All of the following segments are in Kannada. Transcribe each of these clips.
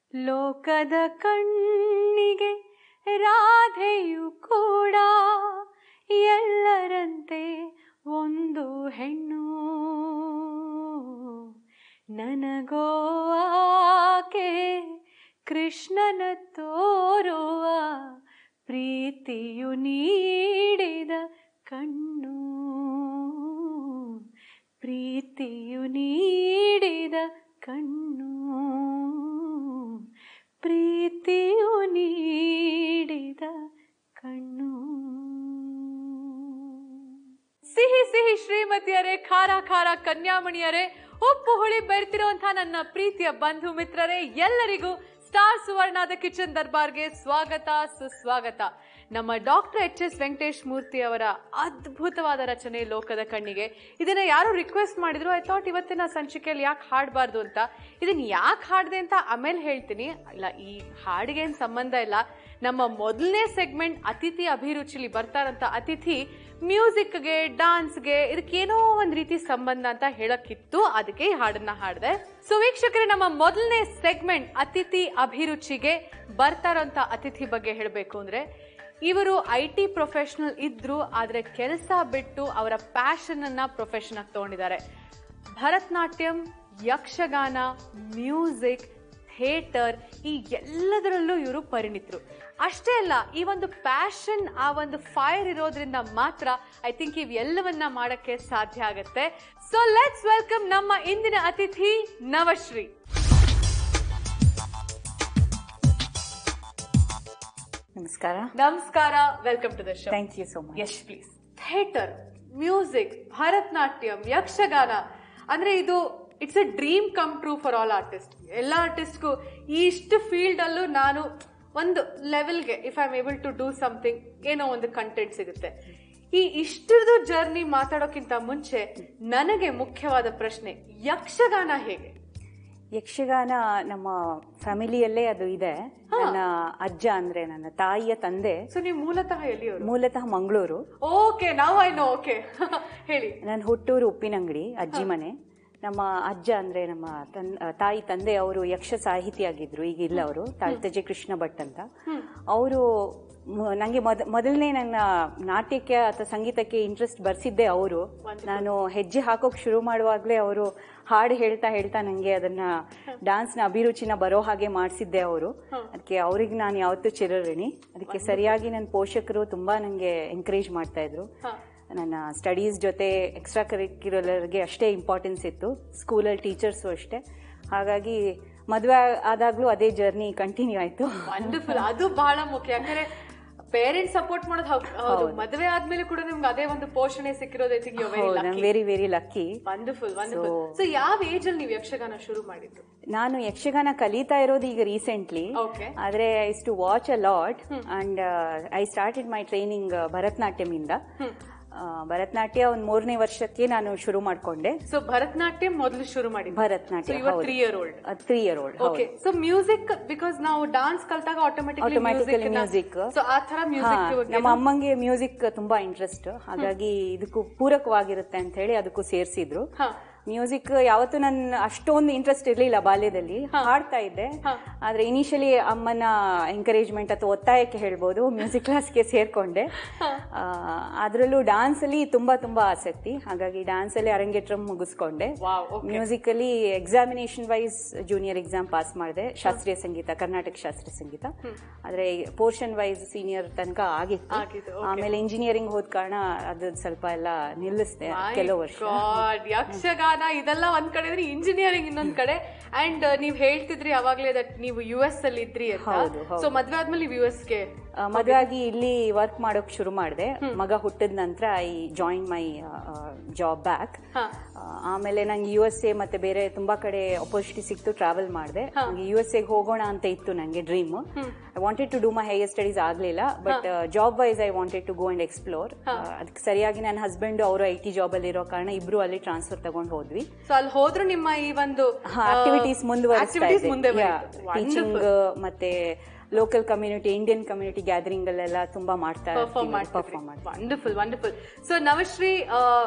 ಲೋಕದ ಕಣ್ಣಿಗೆ ರಾಧೆಯು ಕೂಡ ಎಲ್ಲರಂತೆ ಒಂದು ಹೆಣ್ಣು ನನಗೋ ಆಕೆ ಕೃಷ್ಣನ ತೋರುವ ಪ್ರೀತಿಯು ನೀಡಿದ ಕಣ್ಣು ಪ್ರೀತಿಯು ನೀಡಿದ ಕಣ್ಣು ಪ್ರೀತಿಯು ನೀಡಿದ ಕಣ್ಣು ಸಿಹಿ ಸಿಹಿ ಶ್ರೀಮತಿಯರೇ ಖಾರ ಖಾರ ಕನ್ಯಾಮಣಿಯರೇ ಉಪ್ಪು ಹುಳಿ ಬೆರ್ತಿರುವಂತಹ ನನ್ನ ಪ್ರೀತಿಯ ಬಂಧು ಮಿತ್ರರೇ ಎಲ್ಲರಿಗೂ ಸ್ಟಾರ್ ಸುವರ್ಣದ ಕಿಚನ್ ದರ್ಬಾರ್ಗೆ ಸ್ವಾಗತ ಸುಸ್ವಾಗತ ನಮ್ಮ doctor H S Venkatesh Murthy ಅವರ ಅದ್ಭುತವಾದ ರಚನೆ ಲೋಕದ ಕಣ್ಣಿಗೆ ಇದನ್ನ ಯಾರು ರಿಕ್ವೆಸ್ಟ್ ಮಾಡಿದ್ರು ಐ ಥಾಟ್ ಇವತ್ತಿನ ಸಂಚಿಕೆಯಲ್ಲಿ ಯಾಕೆ ಹಾಡಬಾರ್ದು ಅಂತ ಇದನ್ನ ಯಾಕೆ ಹಾಡಿದೆ ಅಂತ ಆಮೇಲೆ ಹೇಳ್ತೀನಿ ಇಲ್ಲ ಈ ಹಾಡಿಗೆ ಏನ್ ಸಂಬಂಧ ಇಲ್ಲ ನಮ್ಮ ಮೊದಲನೇ ಸೆಗ್ಮೆಂಟ್ ಅತಿಥಿ ಅಭಿರುಚಿಲಿ ಬರ್ತಾರಂತ ಅತಿಥಿ ಮ್ಯೂಸಿಕ್ಗೆ ಡಾನ್ಸ್ಗೆ ಇದಕ್ಕೇನೋ ಒಂದ್ ರೀತಿ ಸಂಬಂಧ ಅಂತ ಹೇಳಕ್ಕಿತ್ತು ಅದಕ್ಕೆ ಈ ಹಾಡನ್ನ ಹಾಡಿದೆ ಸೊ ವೀಕ್ಷಕರೇ ನಮ್ಮ ಮೊದಲನೇ ಸೆಗ್ಮೆಂಟ್ ಅತಿಥಿ ಅಭಿರುಚಿಗೆ ಬರ್ತಾರಂತ ಅತಿಥಿ ಬಗ್ಗೆ ಹೇಳಬೇಕು ಅಂದ್ರೆ ಇವರು ಐ ಟಿ ಪ್ರೊಫೆಷನಲ್ ಇದ್ರು ಆದ್ರೆ ಕೆಲಸ ಬಿಟ್ಟು ಅವರ ಪ್ಯಾಷನ್ ಅನ್ನ ಪ್ರೊಫೆಷನ್ ಆಗಿ ತಗೊಂಡಿದ್ದಾರೆ ಭರತನಾಟ್ಯಂ ಯಕ್ಷಗಾನ ಮ್ಯೂಸಿಕ್ ಥಿಯೇಟರ್ ಈ ಎಲ್ಲದರಲ್ಲೂ ಇವರು ಪರಿಣಿತರು ಅಷ್ಟೇ ಅಲ್ಲ ಈ ಒಂದು ಪ್ಯಾಷನ್ ಆ ಒಂದು ಫೈರ್ ಇರೋದ್ರಿಂದ ಮಾತ್ರ ಐ ಥಿಂಕ್ ಇವೆಲ್ಲವನ್ನ ಮಾಡಕ್ಕೆ ಸಾಧ್ಯ ಆಗುತ್ತೆ ಸೊ ಲೆಟ್ಸ್ ವೆಲ್ಕಮ್ ನಮ್ಮ ಇಂದಿನ ಅತಿಥಿ ನವಶ್ರೀ ನಮಸ್ಕಾರ ನಮಸ್ಕಾರ welcome to the show thank you so much yes please theatre music Bharatanatyam Yakshagana ಅಂದ್ರೆ ಇದು it's a dream come true for all artist ಎಲ್ಲ ಆರ್ಟಿಸ್ಟ್ಗೂ ಈ ಇಷ್ಟು ಫೀಲ್ಡ್ ಅಲ್ಲೂ ನಾನು ಒಂದು ಲೆವೆಲ್ಗೆ if I am able to do something ಏನೋ ಒಂದು ಕಂಟೆಂಟ್ ಸಿಗುತ್ತೆ ಈ ಇಷ್ಟರದು ಜರ್ನಿ ಮಾತಾಡೋಕ್ಕಿಂತ ಮುಂಚೆ ನನಗೆ ಮುಖ್ಯವಾದ ಪ್ರಶ್ನೆ ಯಕ್ಷಗಾನ ಹೇಗೆ ಯಕ್ಷಗಾನ ನಮ್ಮ ಫ್ಯಾಮಿಲಿಯಲ್ಲೇ ಅದು ಇದೆ ನನ್ನ ಅಜ್ಜ ಅಂದ್ರೆ ನನ್ನ ತಾಯಿಯ ತಂದೆ ಸೊ ನೀವು ಮೂಲತಃ ಎಲ್ಲಿಯವರು ಮೂಲತಃ ಮಂಗಳೂರು ಓಕೆ ನಾವು ಐ ನೋ ಓಕೆ ಹೇಳಿ ನನ್ನ ಹುಟ್ಟೂರು ಉಪ್ಪಿನಂಗಡಿ ಅಜ್ಜಿ ಮನೆ ನಮ್ಮ ಅಜ್ಜ ಅಂದ್ರೆ ನಮ್ಮ ತನ್ ತಾಯಿ ತಂದೆ ಅವರು ಯಕ್ಷ ಸಾಹಿತಿ ಆಗಿದ್ರು ಈಗ ಇಲ್ಲ ಅವರು ತಾಳ್ತಜೆ ಕೃಷ್ಣ ಭಟ್ ಅಂತ ಅವರು ನನಗೆ ಮೊದ ಮೊದಲನೇ ನನ್ನ ನಾಟ್ಯಕ್ಕೆ ಅಥವಾ ಸಂಗೀತಕ್ಕೆ ಇಂಟ್ರೆಸ್ಟ್ ಬರ್ಸಿದ್ದೆ ಅವರು ನಾನು ಹೆಜ್ಜೆ ಹಾಕೋಕ್ ಶುರು ಮಾಡುವಾಗಲೇ ಅವರು ಹಾಡು ಹೇಳ್ತಾ ಹೇಳ್ತಾ ನನಗೆ ಅದನ್ನ ಡಾನ್ಸ್ನ ಅಭಿರುಚಿನ ಬರೋ ಹಾಗೆ ಮಾಡಿಸಿದ್ದೆ ಅವರು ಅದಕ್ಕೆ ಅವ್ರಿಗೆ ನಾನು ಯಾವತ್ತೂ ಚಿರಋಣಿ ಅದಕ್ಕೆ ಸರಿಯಾಗಿ ನನ್ನ ಪೋಷಕರು ತುಂಬಾ ನನಗೆ ಎಂಕರೇಜ್ ಮಾಡ್ತಾ ಇದ್ರು ನನ್ನ ಸ್ಟಡೀಸ್ ಜೊತೆ ಎಕ್ಸ್ಟ್ರಾ ಕರಿಕ್ಯುಲರ್ಗೆ ಅಷ್ಟೇ ಇಂಪಾರ್ಟೆನ್ಸ್ ಇತ್ತು ಸ್ಕೂಲಲ್ಲಿ ಟೀಚರ್ಸು ಅಷ್ಟೇ ಹಾಗಾಗಿ ಮದುವೆ ಆದಾಗ್ಲೂ ಅದೇ ಜರ್ನಿ ಕಂಟಿನ್ಯೂ ಆಯ್ತು ವಂಡರ್ಫುಲ್ ಅದು ಬಹಳ ಮುಖ್ಯ ಯಾಕಂದ್ರೆ ಪೇರೆಂಟ್ಸ್ ಸಪೋರ್ಟ್ ಮಾಡೋದು ಹೌ- ಹೌದು ಮದುವೆ ಆದ್ಮೇಲೆ ಕೂಡ ನಿಮ್ಗೆ ಅದೇ ಒಂದು ಪೋಷಣೆ ಸಿಕ್ಕಿರೋದು ಐ ಥಿಂಕ್ ಯು ವೆರಿ ಹೌದು ನಾನು very very lucky wonderful wonderful so ಯಾವ ಏಜ್ ಅಲ್ಲಿ ನೀವು ಯಕ್ಷಗಾನ ಶುರು ಮಾಡಿದ್ದು ನಾನು ಯಕ್ಷಗಾನ ಕಲಿತಾ ಇರೋದು ಈಗ ರೀಸೆಂಟ್ಲಿ ಓಕೆ ಆದ್ರೆ I to watch a lot and I started my training Bharatanatyam ಇಂದ ಆ, ಭರತನಾಟ್ಯ ಒಂದ್ ಮೂರನೇ ವರ್ಷಕ್ಕೆ ನಾನು ಶುರು ಮಾಡ್ಕೊಂಡೆ ಸೊ ಭರತನಾಟ್ಯ ಮೊದಲು ಶುರು ಮಾಡಿದ್ದು ಸೊ ಭರತನಾಟ್ಯ ಇವಾಗ three year old three year old okay so music because ನಾವು ಡಾನ್ಸ್ ಕಲ್ತಾಗ ಆಟೋಮೆಟಿಕ್ಲಿ Automatically music. ಸೊ ಆ ತರ ಮ್ಯೂಸಿಕ್ ನಮ್ಮ ಅಮ್ಮಂಗೆ ಮ್ಯೂಸಿಕ್ ತುಂಬಾ ಇಂಟ್ರೆಸ್ಟ್ ಹಾಗಾಗಿ ಇದಕ್ಕೂ ಪೂರಕವಾಗಿರುತ್ತೆ ಅಂತ ಹೇಳಿ ಅದಕ್ಕೂ ಸೇರಿಸಿದ್ರು ಹಾ ಮ್ಯೂಸಿಕ್ ಯಾವತ್ತೂ ನನ್ನ ಅಷ್ಟೊಂದು ಇಂಟ್ರೆಸ್ಟ್ ಇರ್ಲಿಲ್ಲ ಬಾಲ್ಯದಲ್ಲಿ ಹಾಡ್ತಾ ಇದ್ದೆ ಆದ್ರೆ ಇನಿಷಿಯಲಿ ಅಮ್ಮನ ಎಂಕರೇಜ್ಮೆಂಟ್ ಅಥವಾ ಒತ್ತಾಯಕ್ಕೆ ಹೇಳ್ಬೋದು ಮ್ಯೂಸಿಕ್ ಕ್ಲಾಸ್ಗೆ ಸೇರ್ಕೊಂಡೆ ಅದರಲ್ಲೂ ಡಾನ್ಸ್ ಅಲ್ಲಿ ತುಂಬಾ ತುಂಬಾ ಆಸಕ್ತಿ ಹಾಗಾಗಿ ಡಾನ್ಸ್ ಅಲ್ಲಿ ಅರಂಗೇಟ್ರಂ ಮುಗಿಸ್ಕೊಂಡೆ ವಾವ್ ಮ್ಯೂಸಿಕ್ ಅಲ್ಲಿ examination wise junior exam pass ಮಾಡಿದೆ ಶಾಸ್ತ್ರೀಯ ಸಂಗೀತ ಕರ್ನಾಟಕ ಶಾಸ್ತ್ರೀಯ ಸಂಗೀತ ಆದ್ರೆ ಪೋರ್ಷನ್ ವೈಸ್ ಸೀನಿಯರ್ ತನಕ ಆಗಿತ್ತು ಆಗಿದ್ದು, ಆಮೇಲೆ ಇಂಜಿನಿಯರಿಂಗ್ ಹೋದ ಕಾರಣ ಅದು ಸ್ವಲ್ಪ ಎಲ್ಲ ನಿಲ್ಲಿಸ್ದೆ ಕೆಲವು ವರ್ಷ ಗಾಡ್ ಯಕ್ಷಗಾನ ಇದೆಲ್ಲ ಒಂದ್ ಕಡೆ ಇದ್ರೆ ಇಂಜಿನಿಯರಿಂಗ್ ಇನ್ನೊಂದ್ ಕಡೆ ಅಂಡ್ ನೀವ್ ಹೇಳ್ತಿದ್ರಿ ಅವಾಗ್ಲೇ ದಟ್ ನೀವು ಯು ಎಸ್ ಅಲ್ಲಿ ಇದ್ರಿ ಅಂತ ಹೌದು, ಸೊ ಮದ್ವೆ ಆದ್ಮೇಲೆ ನೀವು ಯು ಎಸ್ಗೆ ಆ, ಮದ್ವೆ ಆಗಿ ಇಲ್ಲಿ ವರ್ಕ್ ಮಾಡೋಕ್ ಶುರು ಮಾಡಿದೆ ಮಗ ಹುಟ್ಟಿದ ನಂತರ I join my job back ಹಾ ಆಮೇಲೆ ನಂಗೆ ಯು ಎಸ್ ಎ ಮತ್ತೆ ಬೇರೆ ತುಂಬಾ ಕಡೆ ಅಪರ್ಚುನಿಟಿ ಸಿಕ್ತು ಟ್ರಾವೆಲ್ ಮಾಡಿದೆ ನಂಗೆ ಯು ಎಸ್ ಎಗೆ ಹೋಗೋಣ ಅಂತ ಇತ್ತು ನಂಗೆ dream I wanted to do my higher studies ಆಗ್ಲಿಲ್ಲ but job wise I wanted to go and explore ಅದಕ್ಕೆ ಸರಿಯಾಗಿ ನನ್ನ ಹಸ್ಬೆಂಡ್ ಅವರು ಐ ಟಿ ಜಾಬ್ ಅಲ್ಲಿ ಇರೋ ಕಾರಣ ಇಬ್ರು ಅಲ್ಲಿ ಟ್ರಾನ್ಸ್ಫರ್ ತಗೊಂಡು ಹೋದ್ವಿ ಸೊ ಅಲ್ಲಿ ಹೋದ್ರು ನಿಮ್ಮ ಈ ಒಂದು ಆಕ್ಟಿವಿಟೀಸ್ ಮುಂದುವರಿಸ್ತಾ activities ಮುಂದೆ ಇದೆ ಬಂತು. ಟೀಚಿಂಗ್ ಮತ್ತೆ local community Indian community gathering ಅಲ್ಲೆಲ್ಲ ತುಂಬಾ ಮಾಡ್ತಾ ಪರ್ಫಾರ್ಮ್ ಪರ್ಫಾರ್ಮ್ ಮಾಡ್ತೀವಿ ವಂಡರ್ಫುಲ್ ವಂಡರ್ಫುಲ್ ಸೊ ನವಶ್ರೀ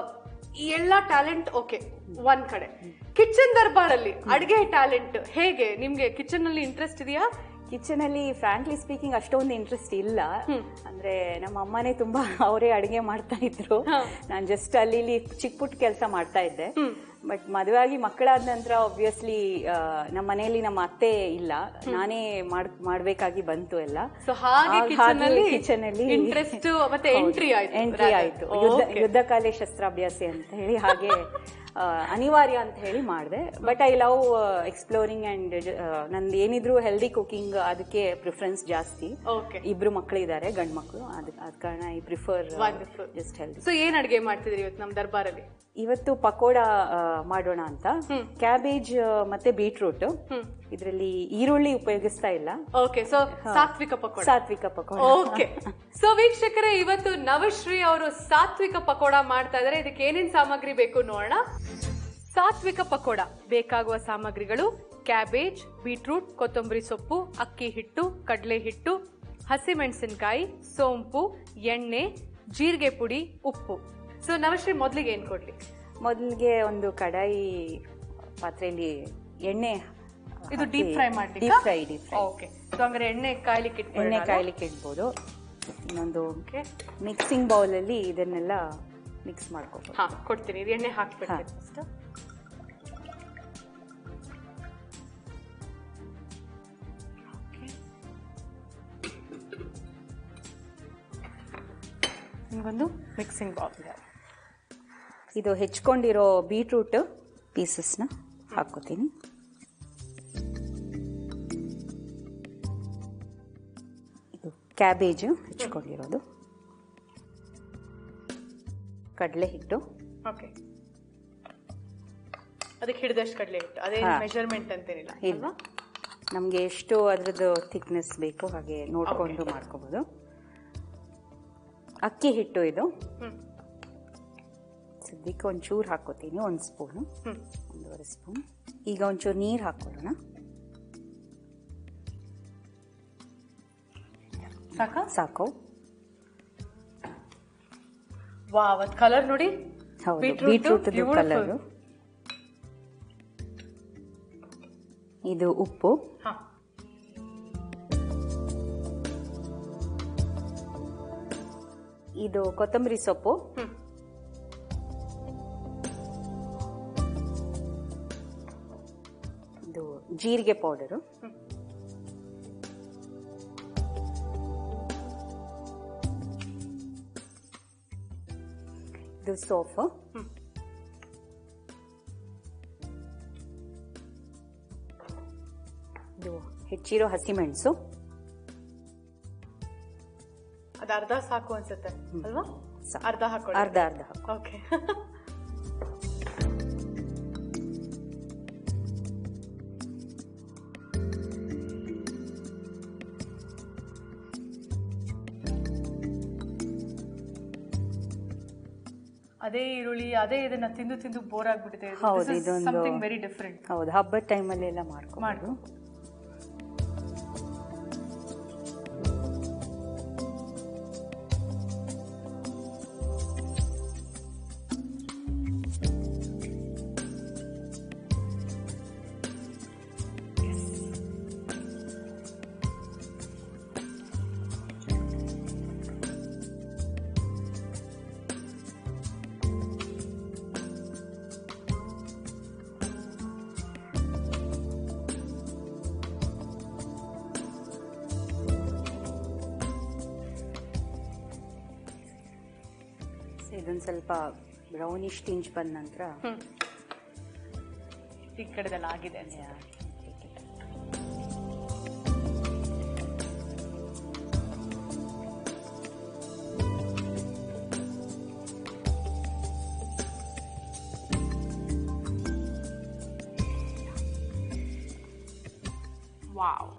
ಈ ಎಲ್ಲ ಟ್ಯಾಲೆಂಟ್ ಓಕೆ ಒಂದ್ ಕಡೆ ಕಿಚನ್ ದರ್ಬಾರಲ್ಲಿ ಅಡ್ಗೆ ಟ್ಯಾಲೆಂಟ್ ಹೇಗೆ ನಿಮ್ಗೆ ಕಿಚನ್ ಅಲ್ಲಿ ಇಂಟ್ರೆಸ್ಟ್ ಇದೆಯಾ ಕಿಚನ್ ಅಲ್ಲಿ ಫ್ರಾಂಕ್ಲಿ ಸ್ಪೀಕಿಂಗ್ ಅಷ್ಟೊಂದು ಇಂಟ್ರೆಸ್ಟ್ ಇಲ್ಲ ಅಂದ್ರೆ ನಮ್ಮ ಅಮ್ಮನೇ ತುಂಬಾ ಅವರೇ ಅಡಿಗೆ ಮಾಡ್ತಾ ಇದ್ರು ನಾನು ಜಸ್ಟ್ ಅಲ್ಲಿ ಇಲ್ಲಿ ಚಿಕ್ಕ ಪುಟ್ಟ ಕೆಲಸ ಮಾಡ್ತಾ ಇದ್ದೆ ಬಟ್ ಮದುವೆ ಆಗಿ ಮಕ್ಕಳಾದ ನಂತರ ಆಬ್ವಿಯಸ್ಲಿ ನಮ್ಮ ಮನೆಯಲ್ಲಿ ನಮ್ಮ ಅತ್ತೆ ಇಲ್ಲ ನಾನೇ ಮಾಡ್ ಮಾಡ್ಬೇಕಾಗಿ ಬಂತು ಎಲ್ಲ ಸೊ ಹಾಗೆ ಕಿಚನ್ ಅಲ್ಲಿ ಕಿಚನ್ ಅಲ್ಲಿ ಇಂಟ್ರೆಸ್ಟ್ ಮತ್ತೆ ಎಂಟ್ರಿ ಆಯ್ತು ಎಂಟ್ರಿ ಆಯ್ತು ಯುದ್ಧ ಯುದ್ಧ ಕಾಲೇ ಶಸ್ತ್ರಾಭ್ಯಾಸಿ ಅಂತ ಹೇಳಿ ಹಾಗೆ ಆ, ಅನಿವಾರ್ಯ ಅಂತ ಹೇಳಿ ಮಾಡಿದೆ but I love exploring and ನಂದು ಏನಿದ್ರು ಹೆಲ್ದಿ ಕುಕಿಂಗ್ ಅದಕ್ಕೆ ಪ್ರಿಫರೆನ್ಸ್ ಜಾಸ್ತಿ ಓಕೆ ಇಬ್ರು ಮಕ್ಕಳಿದ್ದಾರೆ ಗಂಡ್ ಮಕ್ಕಳು ಅದ್ ಅದ್ ಕಾರಣ I prefer Wonderful. Just healthy so ಏನ್ ಅಡ್ಗೆ ಮಾಡ್ತಿದ್ರಿ ಇವತ್ತು ನಮ್ ದರ್ಬಾರಲ್ಲಿ ಇವತ್ತು ಪಕೋಡ ಆ, ಮಾಡೋಣ ಅಂತ ಕ್ಯಾಬೇಜ್ ಮತ್ತೆ ಬೀಟ್ರೂಟ್ ಇದರಲ್ಲಿ ಈರುಳ್ಳಿ ಉಪಯೋಗಿಸ್ತಾ ಇಲ್ಲ ಓಕೆ ಸೊ ಸಾತ್ವಿಕ ಪಕೋಡ ಸಾತ್ವಿಕ ಪಕೋಡ ಓಕೆ ಸೊ ವೀಕ್ಷಕರೇ ಇವತ್ತು ನವಶ್ರೀ ಅವರು ಸಾತ್ವಿಕ ಪಕೋಡ ಮಾಡ್ತಾ ಇದಾರೆ ಇದಕ್ಕೆ ಏನೇನ್ ಸಾಮಗ್ರಿ ಬೇಕು ನೋಡೋಣ ಸಾತ್ವಿಕ ಪಕೋಡ ಬೇಕಾಗುವ ಸಾಮಗ್ರಿಗಳು ಕ್ಯಾಬೇಜ್ ಬೀಟ್ರೂಟ್ ಕೊತ್ತಂಬರಿ ಸೊಪ್ಪು ಅಕ್ಕಿ ಹಿಟ್ಟು ಕಡಲೆ ಹಿಟ್ಟು ಹಸಿಮೆಣಸಿನಕಾಯಿ ಸೋಂಪು ಎಣ್ಣೆ ಜೀರಿಗೆ ಪುಡಿ ಉಪ್ಪು ಸೊ ನವಶ್ರೀ ಮೊದಲಿಗೆ ಏನ್ ಕೊಡ್ಲಿ ಮೊದಲಿಗೆ ಒಂದು ಕಡಾಯಿ ಪಾತ್ರೆಯಲ್ಲಿ ಎಣ್ಣೆ ಇದು ಡೀಪ್ ಫ್ರೈ ಮಾಡ್ಲಿಕ್ಕೆ deep fry deep fry okay so ಹಂಗಾರೆ ಎಣ್ಣೆ ಕಾಯ್ಲಿಕ್ಕೆ ಎಣ್ಣೆ ಇಟ್ಕೊಳ್ಳೋಣ ಕಾಯ್ಲಿಕ್ಕೆ ಇಡ್ಬೋದು ಇನ್ನೊಂದು ಓಕೆ ಮಿಕ್ಸಿಂಗ್ ಬೌಲಲ್ಲಿ ಇದನ್ನೆಲ್ಲ ಮಿಕ್ಸ್ ಮಾಡ್ಕೋಬೋದು ಹಾ ಕೊಡ್ತೀನಿ ಇದು ಎಣ್ಣೆ ಹಾಕ್ಬಿಡ್ತೀನಿ ಫಸ್ಟ್ ನಿಮ್ಗೊಂದು ಮಿಕ್ಸಿಂಗ್ ಬೌಲ್ ಇದು ಹೆಚ್ಕೊಂಡಿರೋ ಬೀಟ್ರೂಟ್ ಪೀಸಸ್ನ ಹಾಕೋತೀನಿ ಇದು ಕ್ಯಾಬೇಜ್ ಹೆಚ್ಕೊಂಡಿರೋದು ಕಡಲೆ ಹಿಟ್ಟು ಓಕೆ ಅದಕ್ಕೆ ಹಿಡಿದಷ್ಟು ಕಡಲೆ ಹಿಟ್ಟು ಅದೇ ಹಾ. ಮೆಜರ್ಮೆಂಟ್ ಅಂತೇನಿಲ್ಲ ಇಲ್ಲ ಅಲ್ವಾ ನಮಗೆ ಎಷ್ಟು ಅದ್ರದ್ದು ಥಿಕ್ನೆಸ್ ಬೇಕು ಹಾಗೆ ನೋಡ್ಕೊಂಡು ಮಾಡ್ಕೋಬೋದು ಅಕ್ಕಿ ಹಿಟ್ಟು ಇದು ಹ್ಮ್ ಸದ್ಯಕ್ಕೆ ಒಂಚೂರು ಹಾಕೋತೀನಿ ಒಂದು ಸ್ಪೂನು ಹ್ಮ್ ಒಂದೂವರೆ ಸ್ಪೂನ್ ಈಗ ಒಂಚೂರು ನೀರು ಹಾಕೊಳ್ಳೋಣ ಸಾಕಾ ಸಾಕು ವಾ ಅವತ್ ಕಲರ್ ನೋಡಿ ಹೌದು Beetroot ಬೀಟ್ರೂಟ್ beautiful. ಕಲರು ಇದು ಉಪ್ಪು ಹಾ ಇದು ಕೊತ್ತಂಬರಿ ಸೊಪ್ಪು ಹ್ಮ್ ಇದು ಜೀರಿಗೆ ಪೌಡರು ಹ್ಮ್. ಇದು ಸೋಫು ಹ್ಮ್. ಇದು ಹೆಚ್ಚಿರೋ ಹಸಿಮೆಣಸು ಅದ್ ಅರ್ಧ ಸಾಕು ಅನ್ಸುತ್ತೆ ಅಲ್ವಾ ಸಾಕು. ಅರ್ಧ ಹಾಕೊಳ್ಳಿ ಅರ್ಧ ಅರ್ಧ ಹಾಕು ಓಕೆ ಅದೇ ಈರುಳ್ಳಿ ಅದೇ ಇದನ್ನ ತಿಂದು ತಿಂದು ಬೋರ್ ಆಗ್ಬಿಟ್ಟಿದೆ ಹೌದು, ಇದೊಂದು- ಸಮಥಿಂಗ್ ವೆರಿ ಡಿಫ್ರೆಂಟ್ ಹೌದು ಹಬ್ಬದ ಟೈಮಲ್ಲೆಲ್ಲ ಮಾಡ್ಕೊಂಡು ಮಾಡ್ಕೊ ಇದೊಂದು ಸ್ವಲ್ಪ ಬ್ರೌನಿಶ್ ಟಿಂಚ್ ಬಂದ ನಂತರ ಹ್ಮ್ ಈ ಕಡೆದೆಲ್ಲ ಆಗಿದೆ ಅನ್ಸುತ್ತೆ. ವಾವ್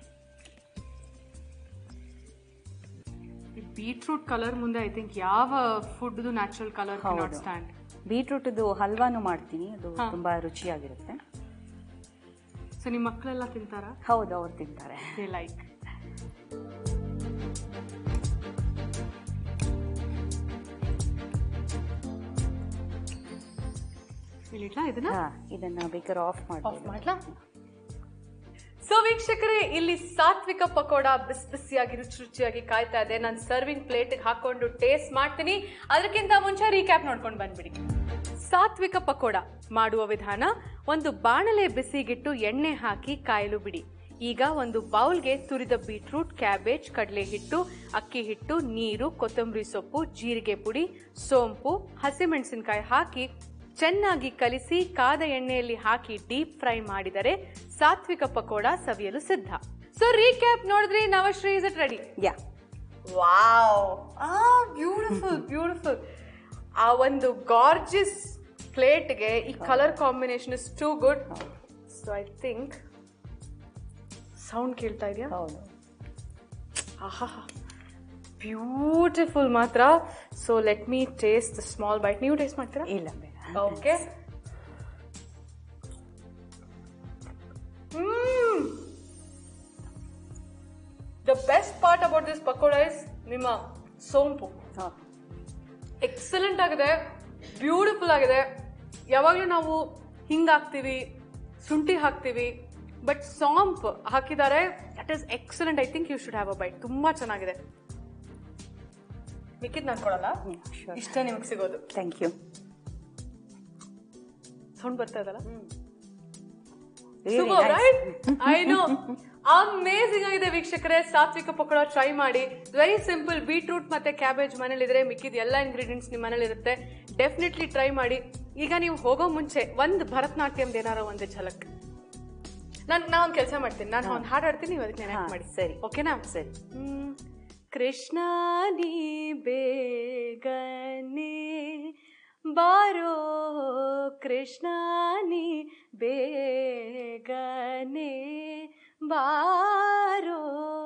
ಬೀಟ್ರೂಟ್ ಕಲರ್ ಮುಂದೆ ಐ ಥಿಂಕ್ ಯಾವ ಫುಡ್ ನ್ಯಾಚುರಲ್ ಕಲರ್ ನಾಟ್ ಹೌದು. ಸ್ಟ್ಯಾಂಡ್ ಬೀಟ್ರೂಟ್ದು ಹಲ್ವಾನು ಮಾಡ್ತೀನಿ ಅದು ಹಾ. ತುಂಬಾ ರುಚಿಯಾಗಿರುತ್ತೆ ಸೊ ನಿಮ್ಮ ಮಕ್ಕಳೆಲ್ಲ ತಿಂತಾರಾ ಹೌದು ಅವ್ರು ತಿಂತಾರೆ ದೇ ಲೈಕ್ ಇಲ್ಲಿಡ್ಲಾ ಇದನ್ನ ಹಾ ಇದನ್ನ ಬೇಕಾದ್ರೆ ಆಫ್ ಆಫ್ ಮಾಡ್ಬೋದು ಮಾಡ್ಲಾ ಸೊ ವೀಕ್ಷಕರೇ ಇಲ್ಲಿ ಸಾತ್ವಿಕ ಪಕೋಡ ಬಿಸಿ ಬಿಸಿಯಾಗಿ ರುಚಿ ರುಚಿಯಾಗಿ ಕಾಯ್ತಾ ಇದೆ ನಾನು ಸರ್ವಿಂಗ್ ಪ್ಲೇಟ್ಗೆ ಹಾಕೊಂಡು ಟೇಸ್ಟ್ ಮಾಡ್ತೀನಿ ಅದಕ್ಕಿಂತ ಮುಂಚೆ ರೀಕ್ಯಾಪ್ ನೋಡ್ಕೊಂಡು ಬಂದ್ಬಿಡಿ ಸಾತ್ವಿಕ ಪಕೋಡ ಮಾಡುವ ವಿಧಾನ ಒಂದು ಬಾಣಲೆ ಬಿಸಿಗಿಟ್ಟು ಎಣ್ಣೆ ಹಾಕಿ ಕಾಯಲು ಬಿಡಿ ಈಗ ಒಂದು ಬೌಲ್ಗೆ ತುರಿದ ಬೀಟ್ರೂಟ್ ಕ್ಯಾಬೇಜ್ ಕಡಲೆ ಹಿಟ್ಟು ಅಕ್ಕಿ ಹಿಟ್ಟು ನೀರು ಕೊತ್ತಂಬರಿ ಸೊಪ್ಪು ಜೀರಿಗೆ ಪುಡಿ ಸೋಂಪು ಹಸಿಮೆಣಸಿನಕಾಯಿ ಹಾಕಿ ಚೆನ್ನಾಗಿ ಕಲಿಸಿ ಕಾದ ಎಣ್ಣೆಯಲ್ಲಿ ಹಾಕಿ ಡೀಪ್ ಫ್ರೈ ಮಾಡಿದರೆ ಸಾತ್ವಿಕ ಪಕೋಡ ಸವಿಯಲು ಸಿದ್ಧ ಸೊ ರೀಕ್ಯಾಪ್ ನೋಡಿದ್ರಿ Navashree is it ready yeah wow ಆ ಬ್ಯೂಟಿಫುಲ್ ಬ್ಯೂಟಿಫುಲ್ ಆ ಒಂದು ಗಾರ್ಜಿಯಸ್ ಪ್ಲೇಟ್ಗೆ ಈ colour combination is too good so I think sound ಕೇಳ್ತಾ ಇದೆಯಾ ಹೌದು ಆಹಾ ಬ್ಯೂಟಿಫುಲ್ ಮಾತ್ರ so let me taste small bite ನೀವು ಟೇಸ್ಟ್ ಮಾಡ್ತೀರಾ ಇಲ್ಲ ಬೇಡ okay the best part about this pakoda is ನಿಮ್ಮ ಸೋಂಪು ಹಾ. ಎಕ್ಸಲೆಂಟ್ ಆಗಿದೆ ಬ್ಯೂಟಿಫುಲ್ ಆಗಿದೆ ಯಾವಾಗಲೂ ನಾವು ಹಿಂಗ್ ಹಾಕ್ತೀವಿ ಶುಂಠಿ ಹಾಕ್ತೀವಿ ಬಟ್ ಸಾಂಪ್ ಹಾಕಿದ್ದಾರೆ that is excellent I think you should have a bite ತುಂಬಾ ಚೆನ್ನಾಗಿದೆ ಮಿಕ್ಕಿದ್ ನಾನು ಕೊಡಲ್ಲ ಹ್ಮ್, sure. ಇಷ್ಟೇ ನಿಮಗೆ ಸಿಗೋದು ಥ್ಯಾಂಕ್ ಯು ಸೌಂಡ್ ಬರ್ತಾ ಇದಲ್ಲ Really Super, nice. right? I know. Amazing ಆಗಿದೆ ವೀಕ್ಷಕರೇ ಸಾತ್ವಿಕ ಪಕೋಡ ಟ್ರೈ ಮಾಡಿ ವೆರಿ ಸಿಂಪಲ್ ಬೀಟ್ರೂಟ್ ಮತ್ತೆ ಕ್ಯಾಬೇಜ್ ಮನೇಲಿದ್ರೆ ಮಿಕ್ಕಿದ ಎಲ್ಲ ಇಂಗ್ರೀಡಿಯೆಂಟ್ಸ್ ನಿಮ್ಮ ಮನೇಲಿ ಇರುತ್ತೆ ಡೆಫಿನೆಟ್ಲಿ ಟ್ರೈ ಮಾಡಿ ಈಗ ನೀವು ಹೋಗೋ ಮುಂಚೆ ಒಂದು ಭರತನಾಟ್ಯಮ್ದು ಏನಾರ ಒಂದು ಝಲಕ್ ನಾನು ನಾ ಒಂದು ಕೆಲಸ ಮಾಡ್ತೀನಿ ನಾನು ಒಂದು ಹಾಡು ಹಾಡ್ತೀನಿ ನೀವು ಅದಕ್ಕೆ ನೆನಪು ಹಾ, ಮಾಡಿ ಸರಿ. ಓಕೆನಾ ಸರಿ ಹ್ಮ್. ಕೃಷ್ಣ ನೀ ಬೇಗನೆ ಬಾರೋ ಕೃಷ್ಣ ನೀ ಬೇಗನೆ ಬಾರೋ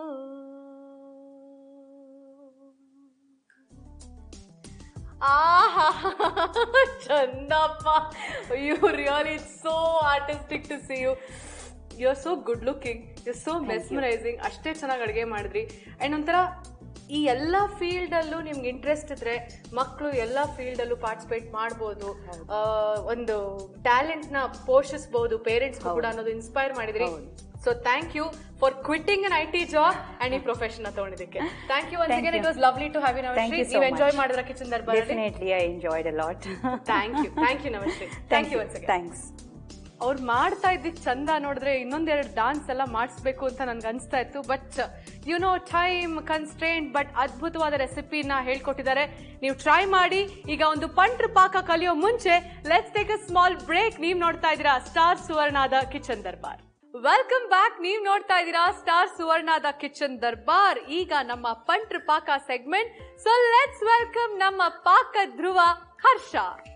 ಆಹಾ ಚಂದಪ್ಪ you really so artistic to see you you are so good looking you so mesmerizing ಅಷ್ಟೇ ಚೆನ್ನಾಗಿ ಅಡುಗೆ ಮಾಡಿದ್ರಿ ಆ್ಯಂಡ್ ಒಂಥರ ಈ ಎಲ್ಲ ಫೀಲ್ಡಲ್ಲೂ ನಿಮ್ಗೆ ಇಂಟ್ರೆಸ್ಟ್ ಇದ್ರೆ ಮಕ್ಕಳು ಎಲ್ಲ ಫೀಲ್ಡಲ್ಲೂ ಪಾರ್ಟಿಸಿಪೇಟ್ ಮಾಡ್ಬೋದು ಆ, ಒಂದು ಟ್ಯಾಲೆಂಟ್ನ ಪೋಷಿಸ್ಬೋದು ಪೇರೆಂಟ್ಸ್ ಕೂಡ ಅನ್ನೋದು ಇನ್ಸ್ಪೈರ್ ಮಾಡಿದ್ರಿ so thank you for quitting an I T job and ಈ ಪ್ರೊಫೆಷನ್ ತಗೊಂಡಿದ್ದಕ್ಕೆ thank you once Thank again you. It was lovely to have you Thank you so ನೀವು ಎಂಜಾಯ್ much. ಮಾಡಿದ್ರ ಕಿಚನ್ ದರ್ಬಾರಲ್ಲಿ definitely I enjoyed a lot thank you thank you ನಮಸ್ತೆ thank you once again thanks ಅವ್ರು ಮಾಡ್ತಾ ಇದ್ದಿದ್ ಚಂದ ನೋಡಿದ್ರೆ ಇನ್ನೊಂದೆರಡು ಡಾನ್ಸ್ ಎಲ್ಲ ಮಾಡಿಸ್ಬೇಕು ಅಂತ ನನ್ಗೆ ಅನಿಸ್ತಾ ಇತ್ತು but you know time constraint but ಅದ್ಭುತವಾದ ರೆಸಿಪಿನ ಹೇಳ್ಕೊಟ್ಟಿದ್ದಾರೆ ನೀವು ಟ್ರೈ ಮಾಡಿ ಈಗ ಒಂದು ಪಂಟ್ರ ಪಾಕ ಕಲಿಯೋ ಮುಂಚೆ let's take a small break ನೀವ್ ನೋಡ್ತಾ ಇದ್ದೀರಾ ಸ್ಟಾರ್ ಸುವರ್ಣಾದ ಕಿಚನ್ ದರ್ಬಾರ್ ವೆಲ್ಕಮ್ ಬ್ಯಾಕ್ ನೀವ್ ನೋಡ್ತಾ ಇದ್ದೀರಾ ಸ್ಟಾರ್ ಸುವರ್ಣಾದ ಕಿಚನ್ ದರ್ಬಾರ್ ಈಗ ನಮ್ಮ ಪಂಟ್ರ ಪಾಕ ಸೆಗ್ಮೆಂಟ್ ಸೊ ಲೆಟ್ಸ್ ವೆಲ್ಕಮ್ ನಮ್ಮ ಪಾಕ Dhruva Harsha